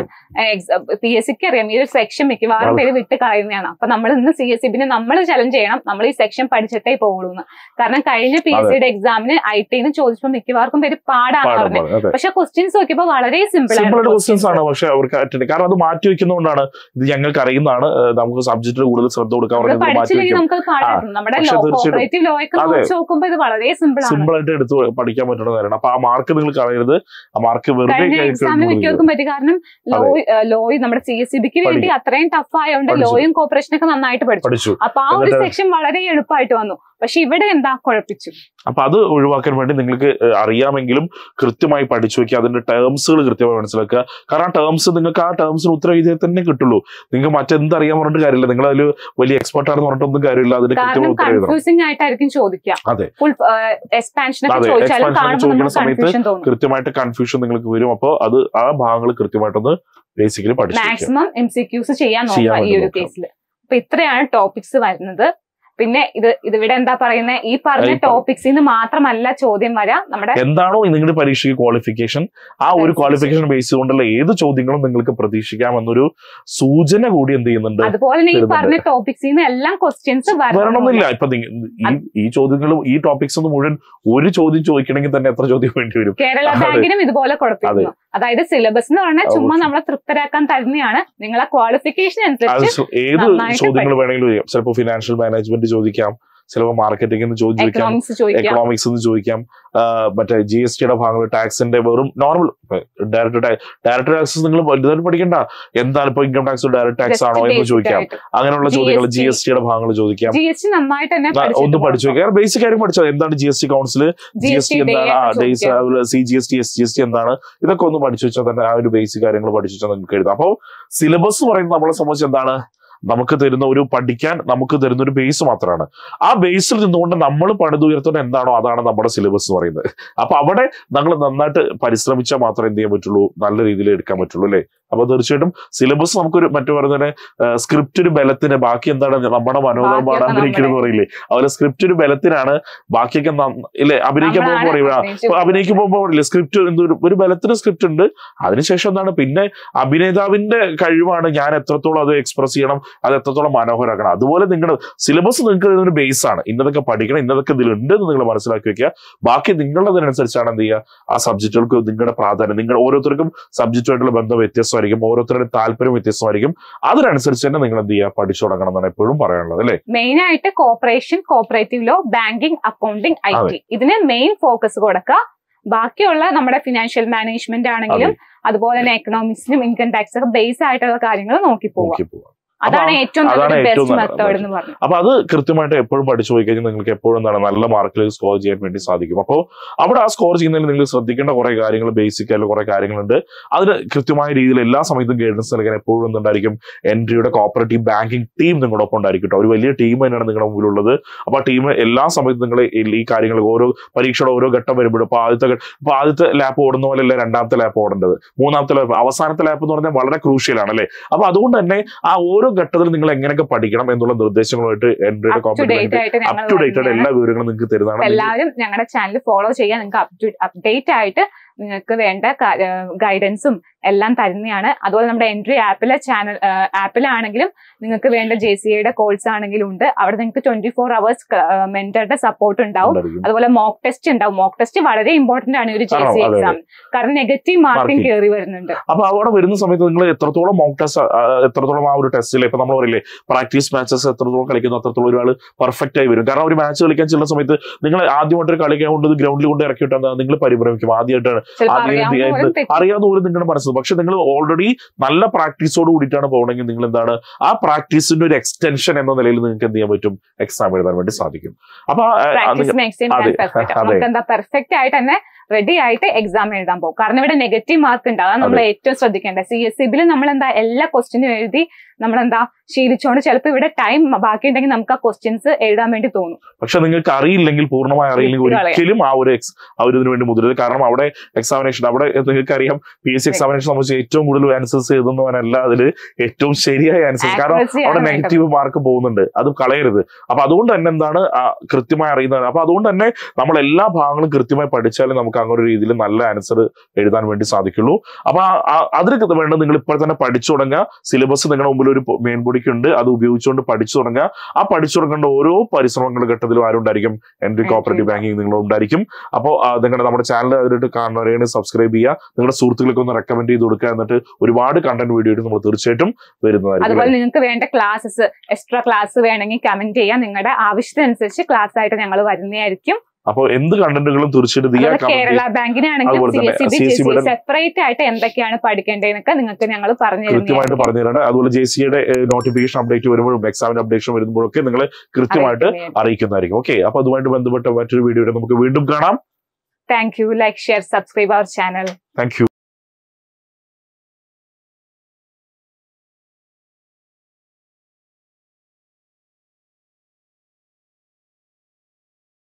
പി എസ് സിക്ക് അറിയാം ഈ ഒരു സെക്ഷൻ മിക്കവാറും അതെ. പേര് വിട്ട് കളയുന്നതാണ് അപ്പൊ നമ്മൾ ഇന്ന് സി എസ് സി പിന്നെ നമ്മൾ ചലഞ്ച് ചെയ്യണം നമ്മൾ ഈ സെക്ഷൻ പഠിച്ചിട്ടേ പോകുള്ളൂ എന്ന് കാരണം കഴിഞ്ഞ പി എസ് സിയുടെ എക്സാമിന് ഐ ടിന്ന് ചോദിച്ചപ്പോൾ മിക്കവാർക്കും പേര് പാടാണ് പറഞ്ഞത് അതെ പക്ഷെ ക്വസ്റ്റ്യൻസ് നോക്കിയപ്പോൾ വളരെ സിമ്പിൾ സിമ്പിൾ ആയിട്ട് ക്വസ്റ്റ്യൻസ് ആണ് പക്ഷെ അവർക്ക് അറ്റൻഡ് കാരണം അത് മാറ്റി വെക്കുന്നതുകൊണ്ടാണ് ഇത് ഞങ്ങൾക്ക് അറിയുന്നതാണ് ഏഹ് നമുക്ക് സബ്ജക്റ്റിൽ കൂടുതൽ ശ്രദ്ധ കൊടുക്കാൻ നമ്മൾ പറഞ്ഞത് മാറ്റി പഠിച്ചില്ലെങ്കിൽ വെക്കും നമുക്ക് പാടായിരുന്നു നമ്മുടെ പക്ഷെ ലോ തീർച്ചയായിട്ടും കോപ്പറേറ്റീവ് ലോ ഒക്കെ അതെ. നോക്കി നോക്കുമ്പോൾ ഇത് വളരെ സിമ്പിൾ ആണ് സിമ്പിൾ ആയിട്ട് എടുത്ത് പഠിക്കാൻ പറ്റുന്ന കാര്യമാണ് അപ്പൊ ആ മാർക്ക് നിങ്ങൾ കളയരുത് ആ മാർക്ക് വെറുതെ കഴിഞ്ഞ കൈ എക്സാമിന് കൊടുക്കരുത്. മിക്കവർക്കും പറ്റി കാരണം ലോ ലോയും നമ്മുടെ സി എസ് സി ബിക്ക് വേണ്ടി പഠിക്കും. അത്രയും ടഫ് ആയതുകൊണ്ട് പഠിച്ചു. ലോയും കോപ്പറേഷനും ഒക്കെ നന്നായിട്ട് പഠിച്ചു പഠിച്ചു അപ്പൊ ആ ഒരു എന്നിട്ട് സെക്ഷൻ വളരെ എളുപ്പമായിട്ട് വന്നു പക്ഷെ ഇവിടെ എന്താ കുഴപ്പിച്ചു അപ്പൊ അത് ഒഴിവാക്കാൻ വേണ്ടി നിങ്ങൾക്ക് ഏഹ്, അറിയാമെങ്കിലും കൃത്യമായി പഠിച്ചു വെക്കുക അതിന്റെ ടേംസുകൾ കൃത്യമായി മനസ്സിലാക്കുക കാരണം ആ ടേംസ് നിങ്ങൾക്ക് ആ ടേംസിന് ഉത്തരം എഴുതിയാൽ തന്നെ കിട്ടുള്ളൂ നിങ്ങൾക്ക് മറ്റെന്തറിയാൻ പറഞ്ഞിട്ട് കാര്യമില്ല നിങ്ങൾ അതിൽ വലിയ എക്സ്പെർട്ട് ആണെന്ന് പറഞ്ഞിട്ടൊന്നും കാര്യമില്ല അതിന് കാരണം കൃത്യമായി ഉത്തരം എഴുതണം കൺഫ്യൂസിംഗ് ആയിട്ടായിരിക്കും ചോദിക്കുക അതെ ഫുൾ എക്സ്പാൻഷൻ ഒക്കെ അതെ, ചോദിച്ചാലും expansion കാണുമ്പോൾ ചോദിക്കുന്ന നമുക്ക് സമയത്ത് കൺഫ്യൂഷൻ തോന്നും കൃത്യമായിട്ട് കൺഫ്യൂഷൻ നിങ്ങൾക്ക് വരും അപ്പോൾ അത് ആ ഭാഗങ്ങൾ കൃത്യമായിട്ടൊന്ന് ബേസിക്കലി പഠിച്ചു വെക്കുക. മാക്സിമം എം സി ക്യൂസ് ചെയ്യാൻ ചെയ്യാൻ നോക്കാം ഈ വേണ്ടി ഒരു നോക്കാം. കേസിൽ അപ്പൊ ഇത്രയാണ് ടോപ്പിക്സ് വരുന്നത് പിന്നെ ഇത് ഇതിവിടെ എന്താ പറയുന്നത് ഈ പറഞ്ഞ ഈ പ- ടോപ്പിക്സിൽ നിന്ന് മാത്രമല്ല ചോദ്യം വരാം നമ്മുടെ എന്താണോ നിങ്ങളുടെ പരീക്ഷയ്ക്ക് ക്വാളിഫിക്കേഷൻ ആ ഒരു അനുസരിച്ച്. ക്വാളിഫിക്കേഷൻ ബേസ് ചെയ്തുകൊണ്ടുള്ള ഏത് ചോദ്യങ്ങളും നിങ്ങൾക്ക് പ്രതീക്ഷിക്കാം എന്നൊരു സൂചന കൂടി എന്ത് ചെയ്യുന്നുണ്ട് അതുപോലെ തന്നെ ഈ തരുന്നുണ്ട്. പറഞ്ഞ ടോപ്പിക്സിൽ നിന്ന് എല്ലാം ക്വസ്റ്റ്യൻസ് വരണമെന്നില്ല ഇപ്പൊ നിങ്ങ- ഈ ഈ ചോദ്യങ്ങളും ഈ ടോപ്പിക്സ് ഒന്ന് മുഴുവൻ ഒരു ചോദ്യം ചോദിക്കണമെങ്കിൽ തന്നെ എത്ര ചോദ്യം വേണ്ടി വരും കേരള അതെ. ബാങ്കിനും ഇതുപോലെ കൊടുത്തിരുന്നു അതായത് സിലബസ് എന്ന് പറഞ്ഞാൽ ആ, ചുമ്മാ ഓക്കേ. നമ്മളെ തൃപ്തരാക്കാൻ തരുന്നതാണ് നിങ്ങളെ ക്വാളിഫിക്കേഷൻ അത് അനുസരിച്ച് സു- ഏത് നന്നായിട്ട് ചോദ്യങ്ങൾ വേണമെങ്കിലും ചോദിക്കാം ചിലപ്പോൾ ഫിനാൻഷ്യൽ മാനേജ്മെന്റ് ചോദിക്കാം ചിലപ്പോൾ മാർക്കറ്റിംഗ് എന്ന് ചോദിക്കാം എക്കണോമിക്സ് ചോദിക്കാം എക്കണോമിക്സ് എന്ന് ചോദിക്കാം ആ, മറ്റേ ജി എസ് ടിയുടെ ഭാഗങ്ങൾ ടാക്സിന്റെ വെറും നോർമൽ ഡയറക്ട് ഡയറക്ട് ടാക്സസ് നിങ്ങൾ വലുതായിട്ട് പഠിക്കണ്ട എന്താണ് ഇപ്പൊ ഇൻകം ടാക്സ് ഡയറക്ട് ടാക്സ് ആണോ എന്ന് ചോദിക്കാം അങ്ങനെയുള്ള ചോദ്യങ്ങൾ ജി എസ് ടിയുടെ ഭാഗങ്ങൾ ചോദിക്കാം ജി എസ് ടി നന്നായിട്ട് തന്നെ ന- ഒന്ന് പഠിച്ചു വെക്കാം ബേസിക് കാര്യം പഠിച്ചത് എന്താണ് G S T council G S T എന്താണ് ആ days C G S T S G S T എന്താണ് ഇതൊക്കെ ഒന്ന് പഠിച്ചു വെച്ചാൽ തന്നെ ആ ഒരു ബേസിക് കാര്യങ്ങൾ പഠിച്ചു വെച്ചാൽ നിങ്ങൾക്ക് എഴുതാം അപ്പോൾ സിലബസ് പറയുന്നത് നമ്മളെ സംബന്ധിച്ച് എന്താണ് നമുക്ക് തരുന്ന ഒരു പഠിക്കാൻ നമുക്ക് തരുന്ന ഒരു ബേസ് മാത്രമാണ് ആ ബേസിൽ നിന്നുകൊണ്ട് നമ്മൾ പണിതുയർത്തുന്ന എന്താണോ അതാണ് നമ്മുടെ സിലബസ് എന്ന് പറയുന്നത് അപ്പൊ അവിടെ നമ്മൾ നന്നായിട്ട് പരിശ്രമിച്ചാൽ മാത്രമേ എന്ത് ചെയ്യാൻ പറ്റുള്ളൂ നല്ല രീതിയിൽ എടുക്കാൻ പറ്റുള്ളൂ അല്ലേ അപ്പൊ തീർച്ചയായിട്ടും സിലബസ് നമുക്കൊരു മറ്റു പറയുന്നതിന് സ്ക്രിപ്റ്റ് ഒരു ബലത്തിന് ബാക്കി എന്താണ് നമ്മുടെ മനോധർമ്മമാണ് ബാക്കിയൊക്കെ അഭിനയിക്കുന്നത് പറയില്ലേ അതുപോലെ സ്ക്രിപ്റ്റ് ഒരു ബലത്തിനാണ് ബാക്കിയൊക്കെ നന്ന- ഇല്ലേ അഭിനയിക്കാൻ പോകുമ്പോൾ പറയും ഇപ്പൊ അഭിനയിക്ക് പോകുമ്പോൾ പറയില്ലേ സ്ക്രിപ്റ്റ് എന്തൊരു ഒരു ബലത്തിന് സ്ക്രിപ്റ്റ് ഉണ്ട് അതിനുശേഷം എന്താണ് പിന്നെ അഭിനേതാവിന്റെ കഴിവാണ് ഞാൻ എത്രത്തോളം അത് എക്സ്പ്രസ് ചെയ്യണം അത് എത്രത്തോളം മനോഹരമാക്കണം അതുപോലെ നിങ്ങളുടെ സിലബസ് നിങ്ങൾക്ക് ഒരു ബേസ് ആണ് ഇന്നതൊക്കെ പഠിക്കണം ഇന്നതൊക്കെ ഇതിലുണ്ട് എന്ന് നിങ്ങൾ മനസ്സിലാക്കി വെക്കുക ബാക്കി നിങ്ങളുടേതിനനുസരിച്ചാണ് എന്ത് ചെയ്യുക ആ സബ്ജക്റ്റുകൾക്ക് നിങ്ങളുടെ പ്രാധാന്യം നിങ്ങൾ ഓരോരുത്തർക്കും സബ്ജക്റ്റുമായിട്ടുള്ള ബന്ധം വ്യത്യസ്തമായിരിക്കും ഓരോരുത്തരുടെ താല്പര്യം വ്യത്യസ്തമായിരിക്കും അതിനനുസരിച്ച് തന്നെ നിങ്ങൾ എന്ത് ചെയ്യുക പഠിച്ചു തുടങ്ങണം എന്നാണ് എപ്പോഴും പറയാനുള്ളത് അല്ലേ മെയിൻ ആയിട്ട് corporation cooperative law banking accounting I T ഇതിന് മെയിൻ ഫോക്കസ് കൊടുക്കുക ബാക്കിയുള്ള നമ്മുടെ ഫിനാൻഷ്യൽ മാനേജ്മെന്റ് ആണെങ്കിലും അതുപോലെ തന്നെ എക്കണോമിക്സിനും ഇൻകം ടാക്സ് ഒക്കെ ബേസ് ആയിട്ടുള്ള കാര്യങ്ങൾ നോക്കി പോവുക നോക്കി പോവാം അതാണ് അപ്പൊ ഏറ്റവും അതാണ് നല്ലൊരു ഏറ്റവും ബെസ്റ്റ് നല്ലത്. മെത്തേഡ് എന്ന് പറഞ്ഞു അപ്പൊ അത് കൃത്യമായിട്ട് എപ്പോഴും പഠിച്ചു പോയി കഴിഞ്ഞാൽ നിങ്ങൾക്ക് എപ്പോഴും എന്താണ് നല്ല മാർക്കിൽ സ്കോർ ചെയ്യാൻ വേണ്ടി സാധിക്കും അപ്പോൾ അവിടെ ആ സ്കോർ ചെയ്യുന്നതിൽ നിങ്ങൾ ശ്രദ്ധിക്കേണ്ട കുറെ കാര്യങ്ങൾ ബേസിക് ആയിട്ടുള്ള കുറെ കാര്യങ്ങളുണ്ട് അതിന് കൃത്യമായ രീതിയിൽ എല്ലാ സമയത്തും ഗൈഡൻസ് നൽകാൻ എപ്പോഴും എന്തുണ്ടായിരിക്കും എൻട്രിയുടെ കോപ്പറേറ്റീവ് ബാങ്കിങ് ടീം നിങ്ങളുടെ ഒപ്പം ഉണ്ടായിരിക്കും കേട്ടോ ഒരു വലിയ ടീം തന്നെയാണ് നിങ്ങളുടെ മുമ്പിലുള്ളത് അപ്പൊ ആ ടീം എല്ലാ സമയത്തും നിങ്ങൾ ഈ കാര്യങ്ങൾ ഓരോ പരീക്ഷയുടെ ഓരോ ഘട്ടം വരുമ്പോഴും ഇപ്പൊ ആദ്യത്തെ ഘ- ഇപ്പൊ ആദ്യത്തെ ലാപ്പ് ഓടുന്ന പോലെയല്ല രണ്ടാമത്തെ ലാപ്പ് ഓടേണ്ടത് മൂന്നാമത്തെ ലാപ്പ് അവസാനത്തെ ലാപ്പ് എന്ന് പറഞ്ഞാൽ വളരെ ക്രൂഷ്യലാണ് അല്ലേ അപ്പൊ അതുകൊണ്ട് തന്നെ ആ ഓരോ ഘട്ടത്തിലും നിങ്ങൾ എങ്ങനെയൊക്കെ പഠിക്കണം എന്നുള്ള നിർദ്ദേശങ്ങളുമായിട്ട് എൻട്രിയുടെ അപ് ടു ഡേറ്റ് കോപ്പറേറ്റീവ് ആയിട്ട് അപ് ടു ഡേറ്റ് ഞങ്ങൾ എല്ലാ വിവരങ്ങളും നിങ്ങൾക്ക് തരുന്നതാണ് എല്ലാവരും ഞങ്ങളുടെ ചാനൽ ഫോളോ ചെയ്യാൻ നിങ്ങൾക്ക് അപ്ഡേറ്റ് ആയിട്ട് നിങ്ങൾക്ക് വേണ്ട ഗൈഡൻസും എല്ലാം തരുന്നതാണ് അതുപോലെ നമ്മുടെ എൻട്രി ആപ്പിലെ ചാനൽ ആപ്പിലാണെങ്കിലും നിങ്ങൾക്ക് വേണ്ട ജെ സി ഐയുടെ കോഴ്സ് ആണെങ്കിലും ഉണ്ട് അവിടെ നിങ്ങൾക്ക് ട്വന്റി ഫോർ അവേഴ്സ് മെന്ററുടെ സപ്പോർട്ട് ഉണ്ടാവും ഉണ്ടായിരിക്കും. അതുപോലെ മോക്ക് ടെസ്റ്റ് ഉണ്ടാവും മോക്ക് ടെസ്റ്റ് വളരെ ഇമ്പോർട്ടന്റ് ആണ് ഈ ഒരു ജെ ആണോ? സി അതെ, അതെ. എക്സാം കാരണം നെഗറ്റീവ് മാർക്കിംഗ് Marking. കയറി വരുന്നുണ്ട് അപ്പൊ അവിടെ വരുന്ന സമയത്ത് നിങ്ങൾ എത്രത്തോളം മോക്ക് ടെസ്റ്റ് എത്രത്തോളം ആ ഒരു ടെസ്റ്റിൽ ഇപ്പൊ നമ്മൾ പറയില്ലേ പ്രാക്ടീസ് മാച്ചസ് എത്രത്തോളം കളിക്കുന്നു അത്രത്തോളം ഒരാൾ പെർഫെക്റ്റ് ആയി വരും കാരണം ഒരു മാച്ച് കളിക്കാൻ ചെല്ലുന്ന സമയത്ത് നിങ്ങൾ ആദ്യമായിട്ട് കളിക്കാൻ കൊണ്ട് ഗ്രൗണ്ടിൽ കൊണ്ട് ഇറക്കിയിട്ടാണ് നിങ്ങൾ പരിഭ്രമിക്കും ആദ്യമായിട്ടാണ് ചിലപ്പോൾ ആദ്യം എന്ത് അറിയാവുന്ന എന്ത് പോലും തെറ്റും. അറിയാവുന്ന പോലും നിങ്ങളുടെ മനസ്സിൽ പക്ഷെ നിങ്ങൾ ഓൾറെഡി നല്ല പ്രാക്ടീസോട് കൂടിയിട്ടാണ് പോകണമെങ്കിൽ നിങ്ങൾ എന്താണ് ആ പ്രാക്ടീസിന്റെ ഒരു എക്സ്റ്റൻഷൻ എന്ന നിലയിൽ നിങ്ങൾക്ക് എന്ത് ചെയ്യാൻ പറ്റും എക്സാം എഴുതാൻ വേണ്ടി സാധിക്കും അപ്പൊ ആ, ആ, പ്രാക്ടീസ് നിങ്ങൾ- മേക്സ് ഇൻ അതെ, പെർഫെക്റ്റ് അതെ. നമുക്ക് എന്താ പെർഫെക്റ്റ് ആയിട്ട് തന്നെ റെഡി ആയിട്ട് എക്സാം എഴുതാൻ പോകും കാരണം ഇവിടെ നെഗറ്റീവ് മാർക്ക് ഉണ്ട് അതാണ് നമ്മൾ ഏറ്റവും ശ്രദ്ധിക്കേണ്ടത് സി എസ് സി ബിയിൽ നമ്മൾ എന്താ എല്ലാ ക്വസ്റ്റിനും എഴുതി നമ്മളെന്താ ശീലിച്ചുകൊണ്ട് ചിലപ്പോൾ ഇവിടെ ടൈം ബാക്കിയുണ്ടെങ്കിൽ നമുക്ക് ആ ക്വസ്റ്റ്യൻസ് എഴുതാൻ വേണ്ടി തോന്നും പക്ഷെ നിങ്ങൾക്ക് അറിയില്ലെങ്കിൽ പൂർണ്ണമായി അറിയില്ലെങ്കിൽ വിട്ട് കളയാം. ഒരിക്കലും ആ ഒരു എക്സ് ആ ഒരു ഇതിനു വേണ്ടി മുതിരരുത് കാരണം അവിടെ എക്സാമിനേഷൻ അവിടെ നിങ്ങൾക്ക് അറിയാം പി എസ് സി എക്സാമിനേഷൻ സംബന്ധിച്ച് ഏറ്റവും കൂടുതൽ ആൻസേഴ്സ് എഴുതുന്നവനല്ല അതിൽ ഏറ്റവും ശരിയായ ആൻസേഴ്സ് കാരണം Accuracy അവിടെ ആണ് വേണ്ടത്. നെഗറ്റീവ് മാർക്ക് പോകുന്നുണ്ട് അത് കളയരുത് അപ്പൊ അതുകൊണ്ട് തന്നെ എന്താണ് ആ കൃത്യമായി അറിയുന്നതാണ് അപ്പൊ അതുകൊണ്ട് തന്നെ നമ്മൾ എല്ലാ ഭാഗങ്ങളും കൃത്യമായി പഠിച്ചാലേ നമുക്ക് അങ്ങനെ ഒരു രീതിയിൽ നല്ല ആൻസർ എഴുതാൻ വേണ്ടി സാധിക്കുള്ളൂ അപ്പൊ ആ- ആ- അതിനൊക്കെ വേണ്ട നിങ്ങൾ ഇപ്പോൾ തന്നെ പഠിച്ചു തുടങ്ങുക സിലബസ് നിങ്ങളുടെ മുമ്പിൽ ഒരു മെയിൻ ബോഡിക്ക് ഉണ്ട് അത് ഉപയോഗിച്ചുകൊണ്ട് പഠിച്ചു തുടങ്ങുക ആ പഠിച്ചു തുടങ്ങേണ്ട ഓരോ പരിശ്രമങ്ങളുടെ ഘട്ടത്തിലും ആരുണ്ടായിരിക്കും എൻട്രി കോപ്പറേറ്റീവ് ബാങ്കിങ് നിങ്ങളുണ്ടായിരിക്കും അപ്പോൾ നിങ്ങളുടെ നമ്മുടെ ചാനൽ അതിലിട്ട് കാണുന്നവരെയാണ് സബ്സ്ക്രൈബ് ചെയ്യുക നിങ്ങളുടെ സുഹൃത്തുക്കൾക്ക് ഒന്ന് റെക്കമെൻഡ് ചെയ്ത് കൊടുക്കുക എന്നിട്ട് ഒരുപാട് കണ്ടന്റ് വീഡിയോ നമ്മൾ തീർച്ചയായിട്ടും വരുന്നതായിരിക്കും അതുപോലെ നിങ്ങൾക്ക് വേണ്ട ക്ലാസ്സസ് എക്സ്ട്രാ ക്ലാസ് വേണമെങ്കിൽ കമന്റ് ചെയ്യാം നിങ്ങളുടെ ആവശ്യത്തിനനുസരിച്ച് ക്ലാസ് ആയിട്ട് ഞങ്ങൾ വരുന്നതായിരിക്കും അപ്പോൾ എന്ത് കണ്ടന്റുകളും തീർച്ചയായിട്ടും ദിയ അതുപോലെ കമന്റ് കേരള ബാങ്കിനാണെങ്കിലും അതുപോലെ സി തന്നെ എസ് സി ബി CSE യുടെ സെപ്പറേറ്റ് ആയിട്ട് എന്തൊക്കെയാണ് പഠിക്കേണ്ടതെന്നൊക്കെ നിങ്ങൾക്ക് ഞങ്ങൾ പറഞ്ഞു കൃത്യമായിട്ട് തരുന്നതായിരിക്കും. പറഞ്ഞു തരാണ് അതുപോലെ ജെ സിയുടെ നോട്ടിഫിക്കേഷൻ അപ്ഡേറ്റ് വരുമ്പോഴും എക്സാമിന്റെ അപ്ഡേഷൻ വരുമ്പോഴൊക്കെ നിങ്ങൾ കൃത്യമായിട്ട് അറിയിക്കുന്നതായിരിക്കും. അറിയിക്കുന്നതായിരിക്കും ഓക്കെ അപ്പൊ അതുമായിട്ട് ബന്ധപ്പെട്ട മറ്റൊരു വീഡിയോയിൽ നമുക്ക് വീണ്ടും കാണാം Thank you. Like, share, subscribe our channel. Thank U